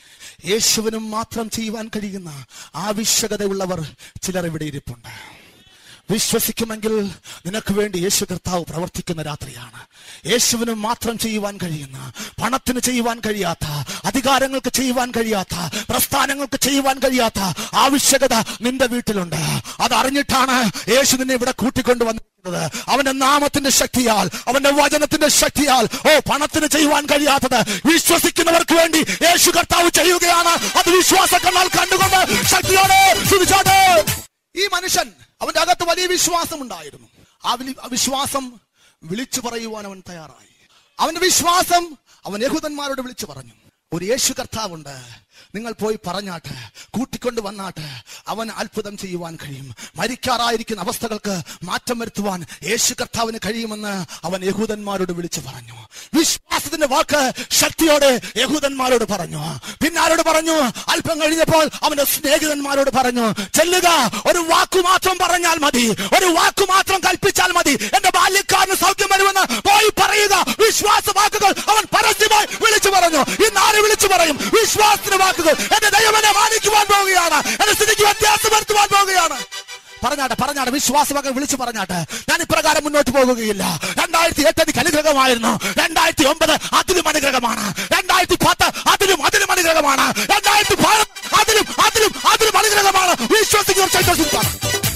യേശുവിനും മാത്രം ചെയ്യുവാൻ കഴിയുന്ന ആവശ്യകതയുള്ളവർ ചിലർ ഇവിടെ ഇരിപ്പുണ്ട് വിശ്വസിക്കുമെങ്കിൽ നിനക്ക് വേണ്ടി യേശു കർത്താവ് പ്രവർത്തിക്കുന്ന രാത്രിയാണ് യേശുവിന് മാത്രം ചെയ്യുവാൻ കഴിയുന്ന പണത്തിന് ചെയ്യുവാൻ കഴിയാത്ത അധികാരങ്ങൾക്ക് ചെയ്യുവാൻ കഴിയാത്ത പ്രസ്ഥാനങ്ങൾക്ക് ചെയ്യുവാൻ കഴിയാത്ത ആവശ്യകത നിന്റെ വീട്ടിലുണ്ട് അത് അറിഞ്ഞിട്ടാണ് യേശു നിന്നെ ഇവിടെ കൂട്ടിക്കൊണ്ടു വന്നിരിക്കുന്നത് അവന്റെ നാമത്തിന്റെ ശക്തിയാൽ അവന്റെ വചനത്തിന്റെ ശക്തിയാൽ ഓ പണത്തിന് ചെയ്യുവാൻ കഴിയാത്തത് വിശ്വസിക്കുന്നവർക്ക് വേണ്ടി യേശു കർത്താവ് ചെയ്യുകയാണ് അത് വിശ്വാസ കണ്ണാൽ കണ്ടുകൊണ്ട് ശക്തിയോടെ സ്തുതിച്ചോട്ടെ ഈ മനുഷ്യൻ അവന്റെ അകത്ത് വലിയ വിശ്വാസം ഉണ്ടായിരുന്നു ആ വിളി- ആ വിശ്വാസം വിളിച്ചു പറയുവാൻ അവൻ തയ്യാറായി അവന്റെ വിശ്വാസം അവൻ യഹൂദന്മാരോട് വിളിച്ചു പറഞ്ഞു ഒരു യേശു കർത്താവുണ്ട് നിങ്ങൾ പോയി പറഞ്ഞാട്ട് കൂട്ടിക്കൊണ്ട് വന്നാട്ട് അവൻ അത്ഭുതം ചെയ്യുവാൻ കഴിയും മരിക്കാറായിരിക്കുന്ന അവസ്ഥകൾക്ക് മാറ്റം വരുത്തുവാൻ യേശു കർത്താവിന് കഴിയുമെന്ന് അവൻ യഹൂദന്മാരോട് വിളിച്ചു പറഞ്ഞു വിശ്വാസത്തിന്റെ വാക്ക് ശക്തിയോടെ യഹൂദന്മാരോട് പറഞ്ഞു പിന്നെ ആരോട് പറഞ്ഞു അല്പം കഴിഞ്ഞപ്പോൾ അവന്റെ സ്നേഹിതന്മാരോട് പറഞ്ഞു ചെല്ലുക ഒരു വാക്കു മാത്രം പറഞ്ഞാൽ മതി ഒരു വാക്കു മാത്രം കൽപ്പിച്ചാൽ മതി എന്റെ ബാല്യക്കാരന് സൗഖ്യം വരുമെന്ന് പോയി പറയുക വിശ്വാസ വാക്കുകൾ അവൻ പരസ്യമായി വിളിച്ചു പറഞ്ഞു ഇന്ന് ആര് വിളിച്ചു പറയും വിശ്വാസത്തിന്റെ വാക്കുകൾ എന്റെ ദൈവനെ മാനിക്കുവാൻ പോവുകയാണ് എന്റെ സ്ഥിതിക്ക് വ്യത്യാസം വരുത്തുവാൻ പോവുകയാണ് പറഞ്ഞാട്ടെ പറഞ്ഞാട്ടെ വിശ്വാസമൊക്കെ വിളിച്ചു പറഞ്ഞാട്ടെ ഞാൻ ഇപ്രകാരം മുന്നോട്ട് പോകുകയില്ല രണ്ടായിരത്തി എട്ട് എനിക്ക് അനുഗ്രഹമായിരുന്നു രണ്ടായിരത്തി ഒമ്പത് അതിലും അനുഗ്രഹമാണ് രണ്ടായിരത്തി പത്ത് അതിലും അതിലും അനുഗ്രഹമാണ് രണ്ടായിരത്തി പതിനൊന്ന് അതിലും അതിലും അതിലും അനുഗ്രഹമാണ് വിശ്വസിക്കുന്നവർ വിശ്വസിപ്പാണ്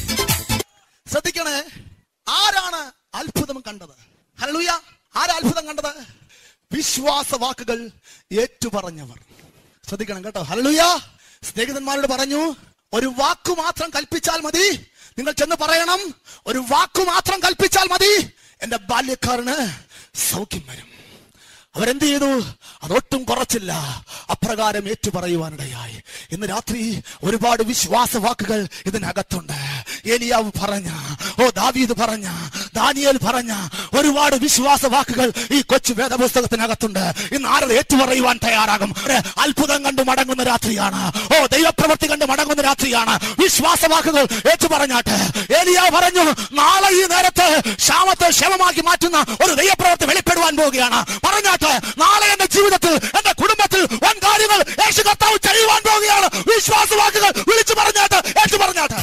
ശ്രദ്ധിക്കണേ ആരാണ് അത്ഭുതം കണ്ടത് ഹല്ലേലൂയ ആരാ അത്ഭുതം കണ്ടത് വിശ്വാസ വാക്കുകൾ ഏറ്റുപറഞ്ഞവർ ശ്രദ്ധിക്കണം കേട്ടോ ഹല്ലേലൂയ സ്നേഹിതന്മാരോട് പറഞ്ഞു ഒരു വാക്കു മാത്രം കൽപ്പിച്ചാൽ മതി നിങ്ങൾ ചെന്ന് പറയണം ഒരു വാക്കു മാത്രം കൽപ്പിച്ചാൽ മതി എന്റെ ബാല്യക്കാരന് സൗഖ്യം വരും അവരെന്ത് ചെയ്തു അതൊട്ടും കുറച്ചില്ല അപ്രകാരം ഏറ്റുപറയുവാനിടയായി ഇന്ന് രാത്രി ഒരുപാട് വിശ്വാസ വാക്കുകൾ ഇതിനകത്തുണ്ട് ഏലിയാവ് പറഞ്ഞ ഓ ദാവീദ് പറഞ്ഞ ദാനിയേൽ പറഞ്ഞ ഒരുപാട് വിശ്വാസ വാക്കുകൾ ഈ കൊച്ചു വേദപുസ്തകത്തിനകത്തുണ്ട് ഇന്ന് ആരത് ഏറ്റുപറയുവാൻ തയ്യാറാകും ഒരു അത്ഭുതം കണ്ടു മടങ്ങുന്ന രാത്രിയാണ് ഓ ദൈവപ്രവൃത്തി കണ്ട് മടങ്ങുന്ന രാത്രിയാണ് വിശ്വാസ വാക്കുകൾ ഏറ്റുപറഞ്ഞാട്ട് ഏലിയാവ് പറഞ്ഞു നാളെ ഈ നേരത്ത് ക്ഷാമത്തെ ക്ഷമമാക്കി മാറ്റുന്ന ഒരു ദൈവപ്രവൃത്തി വെളിപ്പെടുവാൻ പോവുകയാണ് പറഞ്ഞാട്ട് നാളെ എന്റെ ജീവിതത്തിൽ എന്റെ കുടുംബത്തിൽ വൻ കാര്യങ്ങൾ യേശു കർത്താവ് ചെയ്യുവാൻ പോവുകയാണ് വിശ്വാസ വാക്കുകൾ വിളിച്ചു പറഞ്ഞാട്ട് ഏറ്റു പറഞ്ഞാട്ട്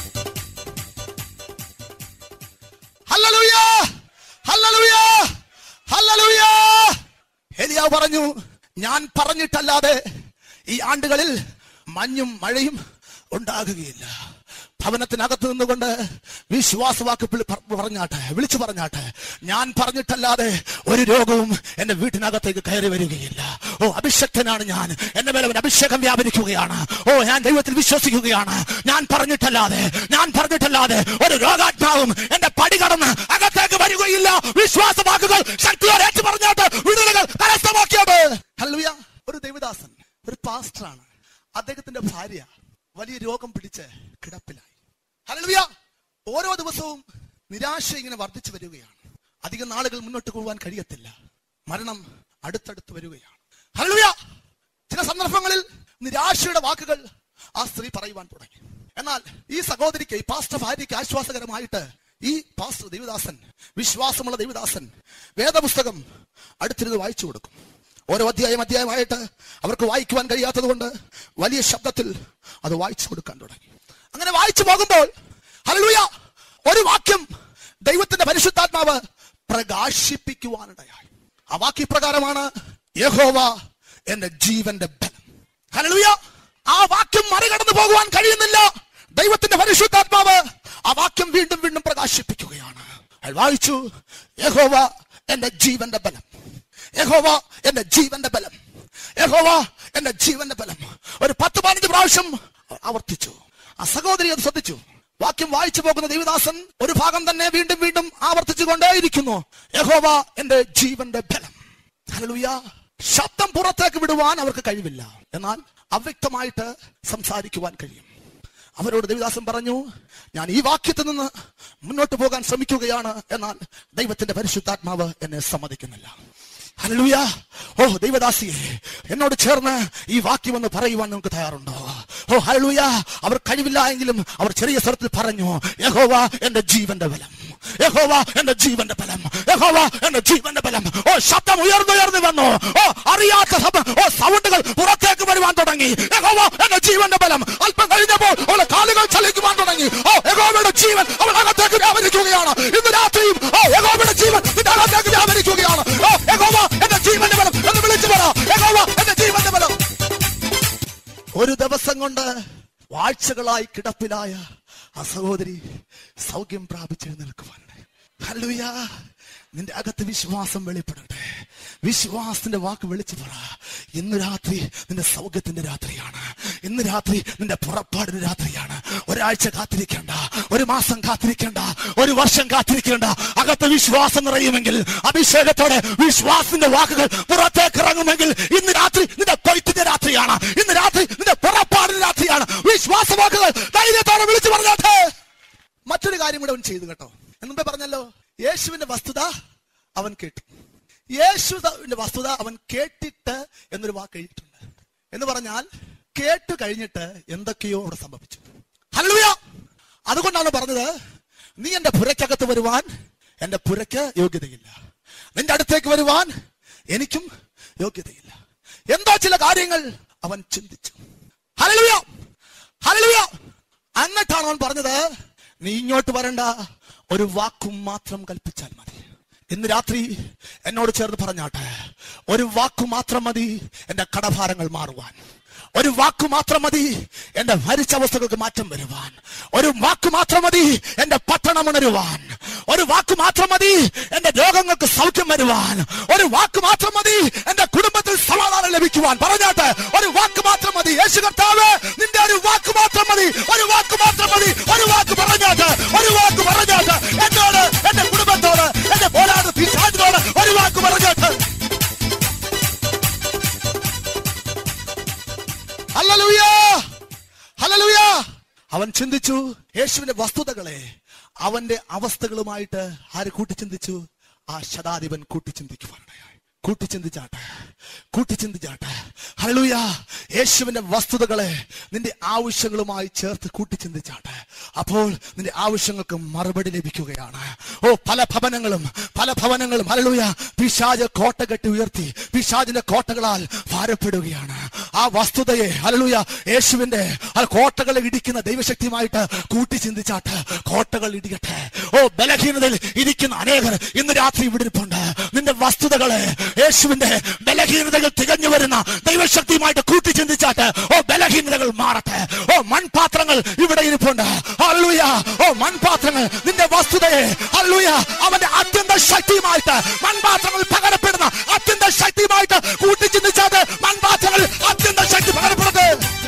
ഹല്ലേലൂയ ഹല്ലേലൂയ ഹല്ലേലൂയ എലിയാവ് പറഞ്ഞു ഞാൻ പറഞ്ഞിട്ടല്ലാതെ ഈ ആണ്ടുകളിൽ മഞ്ഞും മഴയും ഉണ്ടാകുകയില്ല ഭവനത്തിനകത്ത് നിന്നുകൊണ്ട് വിശ്വാസവാക്ക് വിളി- പ- പറഞ്ഞാട്ടെ വിളിച്ചു പറഞ്ഞാട്ടെ ഞാൻ പറഞ്ഞിട്ടല്ലാതെ ഒരു രോഗവും എന്റെ വീട്ടിനകത്തേക്ക് കയറി വരികയില്ല ഓ അഭിഷക്തനാണ് ഞാൻ എന്റെ മേലെ ഒരു അഭിഷേകം വ്യാപരിക്കുകയാണ് ഓ ഞാൻ ദൈവത്തിൽ വിശ്വസിക്കുകയാണ് ഞാൻ പറഞ്ഞിട്ടല്ലാതെ ഞാൻ പറഞ്ഞിട്ടല്ലാതെ ഒരു രോഗാത്മാവും എന്റെ പടി കടന്ന് അകത്തേക്ക് വരികയില്ല വിശ്വാസവാക്കുകൾ ശക്തിയോടെ ഏറ്റു പറഞ്ഞാട്ട് വിടുതലുകൾ കരസ്ഥമാക്കിയത് ഹല്ലേലൂയ ഒരു ദൈവദാസൻ ഒരു പാസ്റ്ററാണ് അദ്ദേഹത്തിന്റെ ഭാര്യ വലിയ രോഗം പിടിച്ച് കിടപ്പിലായി ഹല്ലേലൂയ ഓരോ ദിവസവും നിരാശ ഇങ്ങനെ വർദ്ധിച്ചു വരികയാണ് അധികം നാളുകൾ മുന്നോട്ട് പോകാൻ കഴിയത്തില്ല മരണം അടുത്തടുത്ത് വരികയാണ് ഹല്ലേലൂയ ചില സന്ദർഭങ്ങളിൽ നിരാശയുടെ വാക്കുകൾ ആ സ്ത്രീ പറയുവാൻ തുടങ്ങി എന്നാൽ ഈ സഹോദരിക്ക് ഈ പാസ്റ്റർ ഭാര്യയ്ക്ക് ആശ്വാസകരമായിട്ട് ഈ പാസ്റ്റർ ദേവദാസൻ വിശ്വാസമുള്ള ദേവദാസൻ വേദപുസ്തകം അടുത്തിരുന്ന് വായിച്ചു കൊടുക്കും ഓരോ അധ്യായം അധ്യായമായിട്ട് അവർക്ക് വായിക്കുവാൻ കഴിയാത്തത് കൊണ്ട് വലിയ ശബ്ദത്തിൽ അത് വായിച്ചു കൊടുക്കാൻ തുടങ്ങി അങ്ങനെ വായിച്ചു പോകുമ്പോൾ ഹല്ലേലൂയ ഒരു വാക്യം ദൈവത്തിന്റെ പരിശുദ്ധാത്മാവ് പ്രകാശിപ്പിക്കുവാനിടയായി ആ വാക്യപ്രകാരമാണ് യഹോവ എന്റെ ജീവന്റെ ബലം ഹല്ലേലൂയ ആ വാക്യം മറികടന്നു പോകുവാൻ കഴിയുന്നില്ല ദൈവത്തിന്റെ പരിശുദ്ധാത്മാവ് ആ വാക്യം വീണ്ടും വീണ്ടും പ്രകാശിപ്പിക്കുകയാണ് അയാൾ വായിച്ചു യഹോവ എന്റെ ജീവന്റെ ബലം യഹോവ എന്റെ ജീവന്റെ ബലം യഹോവ എന്റെ ജീവന്റെ ബലം ഒരു പത്ത് പതിനഞ്ച് പ്രാവശ്യം ആവർത്തിച്ചു ആ സഹോദരി അത് ശ്രദ്ധിച്ചു വാക്യം വായിച്ചു പോകുന്ന ദേവദാസൻ ഒരു ഭാഗം തന്നെ വീണ്ടും വീണ്ടും ആവർത്തിച്ചു കൊണ്ടേയിരിക്കുന്നു യഹോവ എന്റെ ജീവന്റെ ബലം ഹല്ലേലൂയ ശബ്ദം പുറത്തേക്ക് വിടുവാൻ അവർക്ക് കഴിവില്ല എന്നാൽ അവ്യക്തമായിട്ട് സംസാരിക്കുവാൻ കഴിയും അവരോട് ദേവദാസൻ പറഞ്ഞു ഞാൻ ഈ വാക്യത്തിൽ നിന്ന് മുന്നോട്ട് പോകാൻ ശ്രമിക്കുകയാണ് എന്നാൽ ദൈവത്തിന്റെ പരിശുദ്ധാത്മാവ് എന്നെ സമ്മതിക്കുന്നില്ല ഹല്ലേലൂയ ഓ ദൈവദാസിയെ എന്നോട് ചേർന്ന് ഈ വാക്യം ഒന്ന് പറയുവാൻ നമുക്ക് തയ്യാറുണ്ടോ ഓ ഹല്ലേലൂയ അവർ കഴിവില്ല എങ്കിലും അവർ ചെറിയ സ്വരത്തിൽ പറഞ്ഞു യഹോവ എന്റെ ജീവന്റെ ബലം യഹോവ എന്റെ ജീവന്റെ ബലം യഹോവ എന്റെ ജീവന്റെ ബലം ഓ ശബ്ദം ഉയർന്നുയർന്നു വന്നു ഓ അറിയാത്ത ശബ്ദം ഓ സൗണ്ടുകൾ പുറത്തേക്ക് വരുവാൻ തുടങ്ങി യഹോവ എന്റെ ജീവന്റെ ബലം അല്പം കഴിഞ്ഞപ്പോൾ അവളെ കാലുകൾ ചലിക്കുവാൻ തുടങ്ങി ഓ യഹോവയുടെ ജീവൻ അവൾ അകത്തേക്ക് വ്യാപരിക്കുകയാണ് ഇന്ന് രാത്രിയും ഓ യഹോവയുടെ ജീവൻ നിന്റെ അകത്തേക്ക് വ്യാപരിക്കുകയാണ് ഓ യഹോവ എന്റെ ജീവന്റെ ബലം എന്ന് വിളിച്ചു പറ യഹോവ എന്റെ ജീവന്റെ ബലം ഒരു ദിവസം കൊണ്ട് ആഴ്ചകളായി കിടപ്പിലായ ആ സഹോദരി സൗഖ്യം പ്രാപിച്ചെഴുന്നേൽക്കുവാൻ ഹല്ലേലൂയ നിന്റെ അകത്ത് വിശ്വാസം വെളിപ്പെടട്ടെ വിശ്വാസത്തിന്റെ വാക്ക് വിളിച്ചു പറ ഇന്ന് രാത്രി നിന്റെ സൗഖ്യത്തിന്റെ രാത്രിയാണ് ഇന്ന് രാത്രി നിന്റെ പുറപ്പാടിന്റെ രാത്രിയാണ് ഒരാഴ്ച കാത്തിരിക്കേണ്ട ഒരു മാസം കാത്തിരിക്കേണ്ട ഒരു വർഷം കാത്തിരിക്കേണ്ട അകത്ത് വിശ്വാസം നിറയുമെങ്കിൽ അഭിഷേകത്തോടെ വിശ്വാസത്തിന്റെ വാക്കുകൾ പുറത്തേക്ക് ഇറങ്ങുമെങ്കിൽ ഇന്ന് രാത്രി നിന്റെ കൊയ്ത്തിന്റെ രാത്രിയാണ് ഇന്ന് രാത്രി നിന്റെ പുറപ്പാടിന്റെ രാത്രിയാണ് വിശ്വാസ വാക്കുകൾ ധൈര്യത്തോടെ വിളിച്ചു പറഞ്ഞാട്ടെ മറ്റൊരു കാര്യം കൂടെ അവൻ ചെയ്തു കേട്ടോ എന്നുമ്പേ പറഞ്ഞല്ലോ യേശുവിന്റെ വസ്തുത അവൻ കേട്ടു യേശുവിന്റെ വസ്തുത അവൻ കേട്ടിട്ട് എന്നൊരു വാക്ക് എഴുതിയിട്ടുണ്ട് എന്ന് പറഞ്ഞാൽ കേട്ടു കഴിഞ്ഞിട്ട് എന്തൊക്കെയോ അവിടെ സംഭവിച്ചു ഹല്ലേലൂയ അതുകൊണ്ടാണ് പറഞ്ഞത് നീ എന്റെ പുരയ്ക്കകത്ത് വരുവാൻ എന്റെ പുരയ്ക്ക് യോഗ്യതയില്ല നിന്റെ അടുത്തേക്ക് വരുവാൻ എനിക്കും യോഗ്യതയില്ല എന്തോ ചില കാര്യങ്ങൾ അവൻ ചിന്തിച്ചു ഹല്ലേലൂയ ഹല്ലേലൂയ എന്നിട്ടാണ് അവൻ പറഞ്ഞത് നീ ഇങ്ങോട്ട് വരണ്ട ഒരു വാക്കും മാത്രം കൽപ്പിച്ചാൽ മതി ഇന്ന് രാത്രി എന്നോട് ചേർന്ന് പറഞ്ഞാട്ടെ ഒരു വാക്കു മാത്രം മതി എന്റെ കടഭാരങ്ങൾ മാറുവാൻ ഒരു വാക്കു മാത്രം മതി എന്റെ മരിച്ച അവസ്ഥകൾക്ക് മാറ്റം വരുവാൻ ഒരു വാക്കു മാത്രം മതി എന്റെ പട്ടണം ഉണരുവാൻ ഒരു വാക്കു മാത്രം മതി എന്റെ രോഗങ്ങൾക്ക് സൗഖ്യം വരുവാൻ ഒരു വാക്ക് മാത്രം മതി എന്റെ കുടുംബത്തിൽ സമാധാനം ലഭിക്കുവാൻ പറഞ്ഞാട്ടെ ഒരു വാക്ക് മാത്രം മതി യേശു കർത്താവ് നിന്റെ ഒരു വാക്ക് മാത്രം മതി ഒരു വാക്ക് മാത്രം മതി ഒരു വാക്ക് പറഞ്ഞാട്ട് ഒരു വാക്ക് പറഞ്ഞാട്ട് എന്നോട് എന്റെ കുടുംബത്തോട് എന്റെ പോരാട് പിശാചിനോട് ഒരു വാക്ക് പറഞ്ഞാട്ട് ഹല്ലേലൂയ ഹല്ലേലൂയ അവൻ ചിന്തിച്ചു യേശുവിന്റെ വസ്തുതകളെ അവന്റെ അവസ്ഥകളുമായിട്ട് ആര് കൂട്ടിച്ചിന്തിച്ചു ആ ശതാധിപൻ കൂട്ടിച്ചിന്തിക്കുവാനിടയായി കൂട്ടിച്ചിന്തിച്ചാട്ടെ കൂട്ടിച്ചിന്തിച്ചാട്ടെ ഹല്ലേലൂയ യേശുവിന്റെ വസ്തുതകളെ നിന്റെ ആവശ്യങ്ങളുമായി ചേർത്ത് കൂട്ടിച്ചിന്തിച്ചാട്ടെ അപ്പോൾ നിന്റെ ആവശ്യങ്ങൾക്ക് മറുപടി ലഭിക്കുകയാണ് ഓ പല ഭവനങ്ങളും പല ഭവനങ്ങളും ഹല്ലേലൂയ പിശാജ് കോട്ട കെട്ടി ഉയർത്തി പിശാജിന്റെ കോട്ടകളാൽ ഭാരപ്പെടുകയാണ് ആ വസ്തുതയെ ഹല്ലേലൂയ യേശുവിന്റെ ആ കോട്ടകളെ ഇടിക്കുന്ന ദൈവശക്തിയുമായിട്ട് കൂട്ടി ചിന്തിച്ചാട്ട് കോട്ടകൾ ഇടിയട്ടെ ഓ ബലഹീനതയിൽ ഇരിക്കുന്ന അനേകർ ഇന്ന് രാത്രി ഇവിടെ ഇരിപ്പുണ്ട് നിന്റെ വസ്തുതകളെ യേശുവിന്റെ ബലഹീനതകൾ തികഞ്ഞു വരുന്ന ദൈവശക്തിയുമായിട്ട് കൂട്ടി ചിന്തിച്ചാട്ട് ഓ ബലഹീനതകൾ മാറട്ടെ ഓ മൺപാത്രങ്ങൾ ഇവിടെ ഇരിപ്പുണ്ട് ഹല്ലേലൂയ ഓ മൺപാത്രങ്ങൾ നിന്റെ വസ്തുതയെ ഹല്ലേലൂയ അവന്റെ അത്യന്ത ശക്തിയുമായിട്ട് മൺപാത്രങ്ങൾ പകരപ്പെടുന്ന അത്യന്ത ശക്തിയുമായിട്ട് കൂട്ടി ചിന്തിച്ചാട്ട് മൺപാത്രങ്ങൾ അത്യന്ത ശക്തി പകരപ്പെടട്ടെ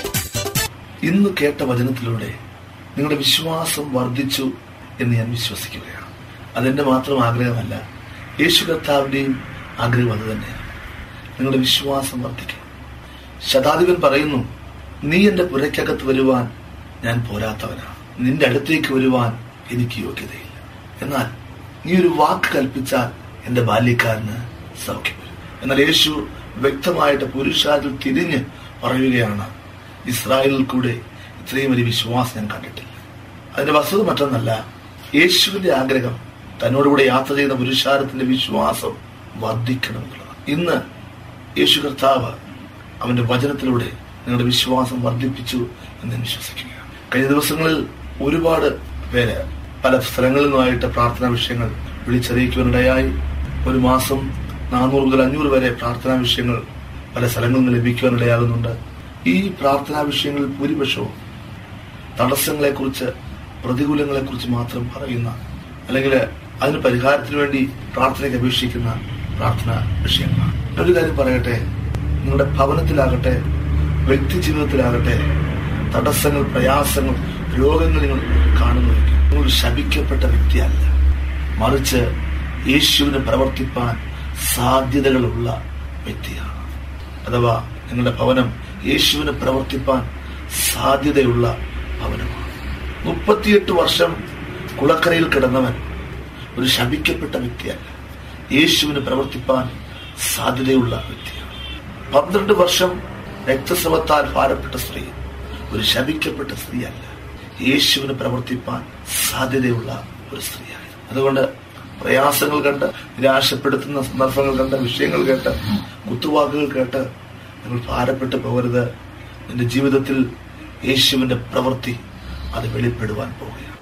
ഇന്ന് കേട്ട വചനത്തിലൂടെ നിങ്ങളുടെ വിശ്വാസം വർദ്ധിച്ചു എന്ന് ഞാൻ വിശ്വസിക്കുകയാണ് അതെന്റെ മാത്രം ആഗ്രഹമല്ല യേശു കർത്താവിന്റെയും ആഗ്രഹം അത് തന്നെയാണ് നിങ്ങളുടെ വിശ്വാസം വർദ്ധിക്കണം ശതാധിപൻ പറയുന്നു നീ എന്റെ പുരയ്ക്കകത്ത് വരുവാൻ ഞാൻ പോരാത്തവനാണ് നിന്റെ അടുത്തേക്ക് വരുവാൻ എനിക്ക് യോഗ്യതയില്ല എന്നാൽ നീ ഒരു വാക്ക് കൽപ്പിച്ചാൽ എന്റെ ബാല്യക്കാരന് സൗഖ്യം വരും എന്നാൽ യേശു വ്യക്തമായിട്ട് പുരുഷാരിൽ തിരിഞ്ഞ് പറയുകയാണ് ഇസ്രായേലിൽ കൂടെ ഇത്രയും ഒരു വിശ്വാസം ഞാൻ കണ്ടിട്ടില്ല അതിന്റെ വസ്തുത മറ്റൊന്നല്ല യേശുവിന്റെ ആഗ്രഹം തന്നോടുകൂടെ യാത്ര ചെയ്യുന്ന പുരുഷാരത്തിന്റെ വിശ്വാസം വർദ്ധിക്കണം എന്നുള്ളതാണ് ഇന്ന് യേശു കർത്താവ് അവന്റെ വചനത്തിലൂടെ നിങ്ങളുടെ വിശ്വാസം വർദ്ധിപ്പിച്ചു എന്ന് ഞാൻ വിശ്വസിക്കുകയാണ് കഴിഞ്ഞ ദിവസങ്ങളിൽ ഒരുപാട് പേര് പല സ്ഥലങ്ങളിൽ നിന്നുമായിട്ട് പ്രാർത്ഥനാ വിഷയങ്ങൾ വിളിച്ചറിയിക്കുവാനിടയായി ഒരു മാസം നാനൂറ് മുതൽ അഞ്ഞൂറ് വരെ പ്രാർത്ഥനാ വിഷയങ്ങൾ പല സ്ഥലങ്ങളിൽ നിന്ന് ലഭിക്കുവാനിടയാകുന്നുണ്ട് ഈ പ്രാർത്ഥനാ വിഷയങ്ങളിൽ ഭൂരിപക്ഷവും തടസ്സങ്ങളെക്കുറിച്ച് പ്രതികൂലങ്ങളെക്കുറിച്ച് മാത്രം പറയുന്ന അല്ലെങ്കിൽ അതിന് പരിഹാരത്തിന് വേണ്ടി പ്രാർത്ഥനയ്ക്ക് അപേക്ഷിക്കുന്ന പ്രാർത്ഥനാ വിഷയങ്ങളാണ് ഒരു കാര്യം പറയട്ടെ നിങ്ങളുടെ ഭവനത്തിലാകട്ടെ വ്യക്തി ജീവിതത്തിലാകട്ടെ തടസ്സങ്ങൾ പ്രയാസങ്ങൾ രോഗങ്ങൾ നിങ്ങൾ കാണുന്നുവെങ്കിൽ നിങ്ങൾ ശപിക്കപ്പെട്ട വ്യക്തിയല്ല മറിച്ച് യേശുവിനെ പ്രവർത്തിപ്പാൻ സാധ്യതകളുള്ള വ്യക്തിയാണ് അഥവാ നിങ്ങളുടെ ഭവനം യേശുവിനെ പ്രവർത്തിപ്പാൻ സാധ്യതയുള്ള ഭവനമാണ് മുപ്പത്തിയെട്ട് വർഷം കുളക്കരയിൽ കിടന്നവൻ ഒരു ശപിക്കപ്പെട്ട വ്യക്തിയല്ല യേശുവിന് പ്രവർത്തിപ്പാൻ സാധ്യതയുള്ള വ്യക്തിയാണ് പന്ത്രണ്ട് വർഷം രക്തസ്രവത്താൽ ഭാരപ്പെട്ട സ്ത്രീ ഒരു ശപിക്കപ്പെട്ട സ്ത്രീയല്ല യേശുവിന് പ്രവർത്തിപ്പാൻ സാധ്യതയുള്ള ഒരു സ്ത്രീയായിരുന്നു അതുകൊണ്ട് പ്രയാസങ്ങൾ കണ്ട് നിരാശപ്പെടുത്തുന്ന സന്ദർഭങ്ങൾ കണ്ട് വിഷയങ്ങൾ കേട്ട് കുത്തുവാക്കുകൾ കേട്ട് നിങ്ങൾ ഭാരപ്പെട്ടു പോകരുത് നിന്റെ ജീവിതത്തിൽ യേശുവിന്റെ പ്രവൃത്തി അത് വെളിപ്പെടുവാൻ പോവുകയാണ്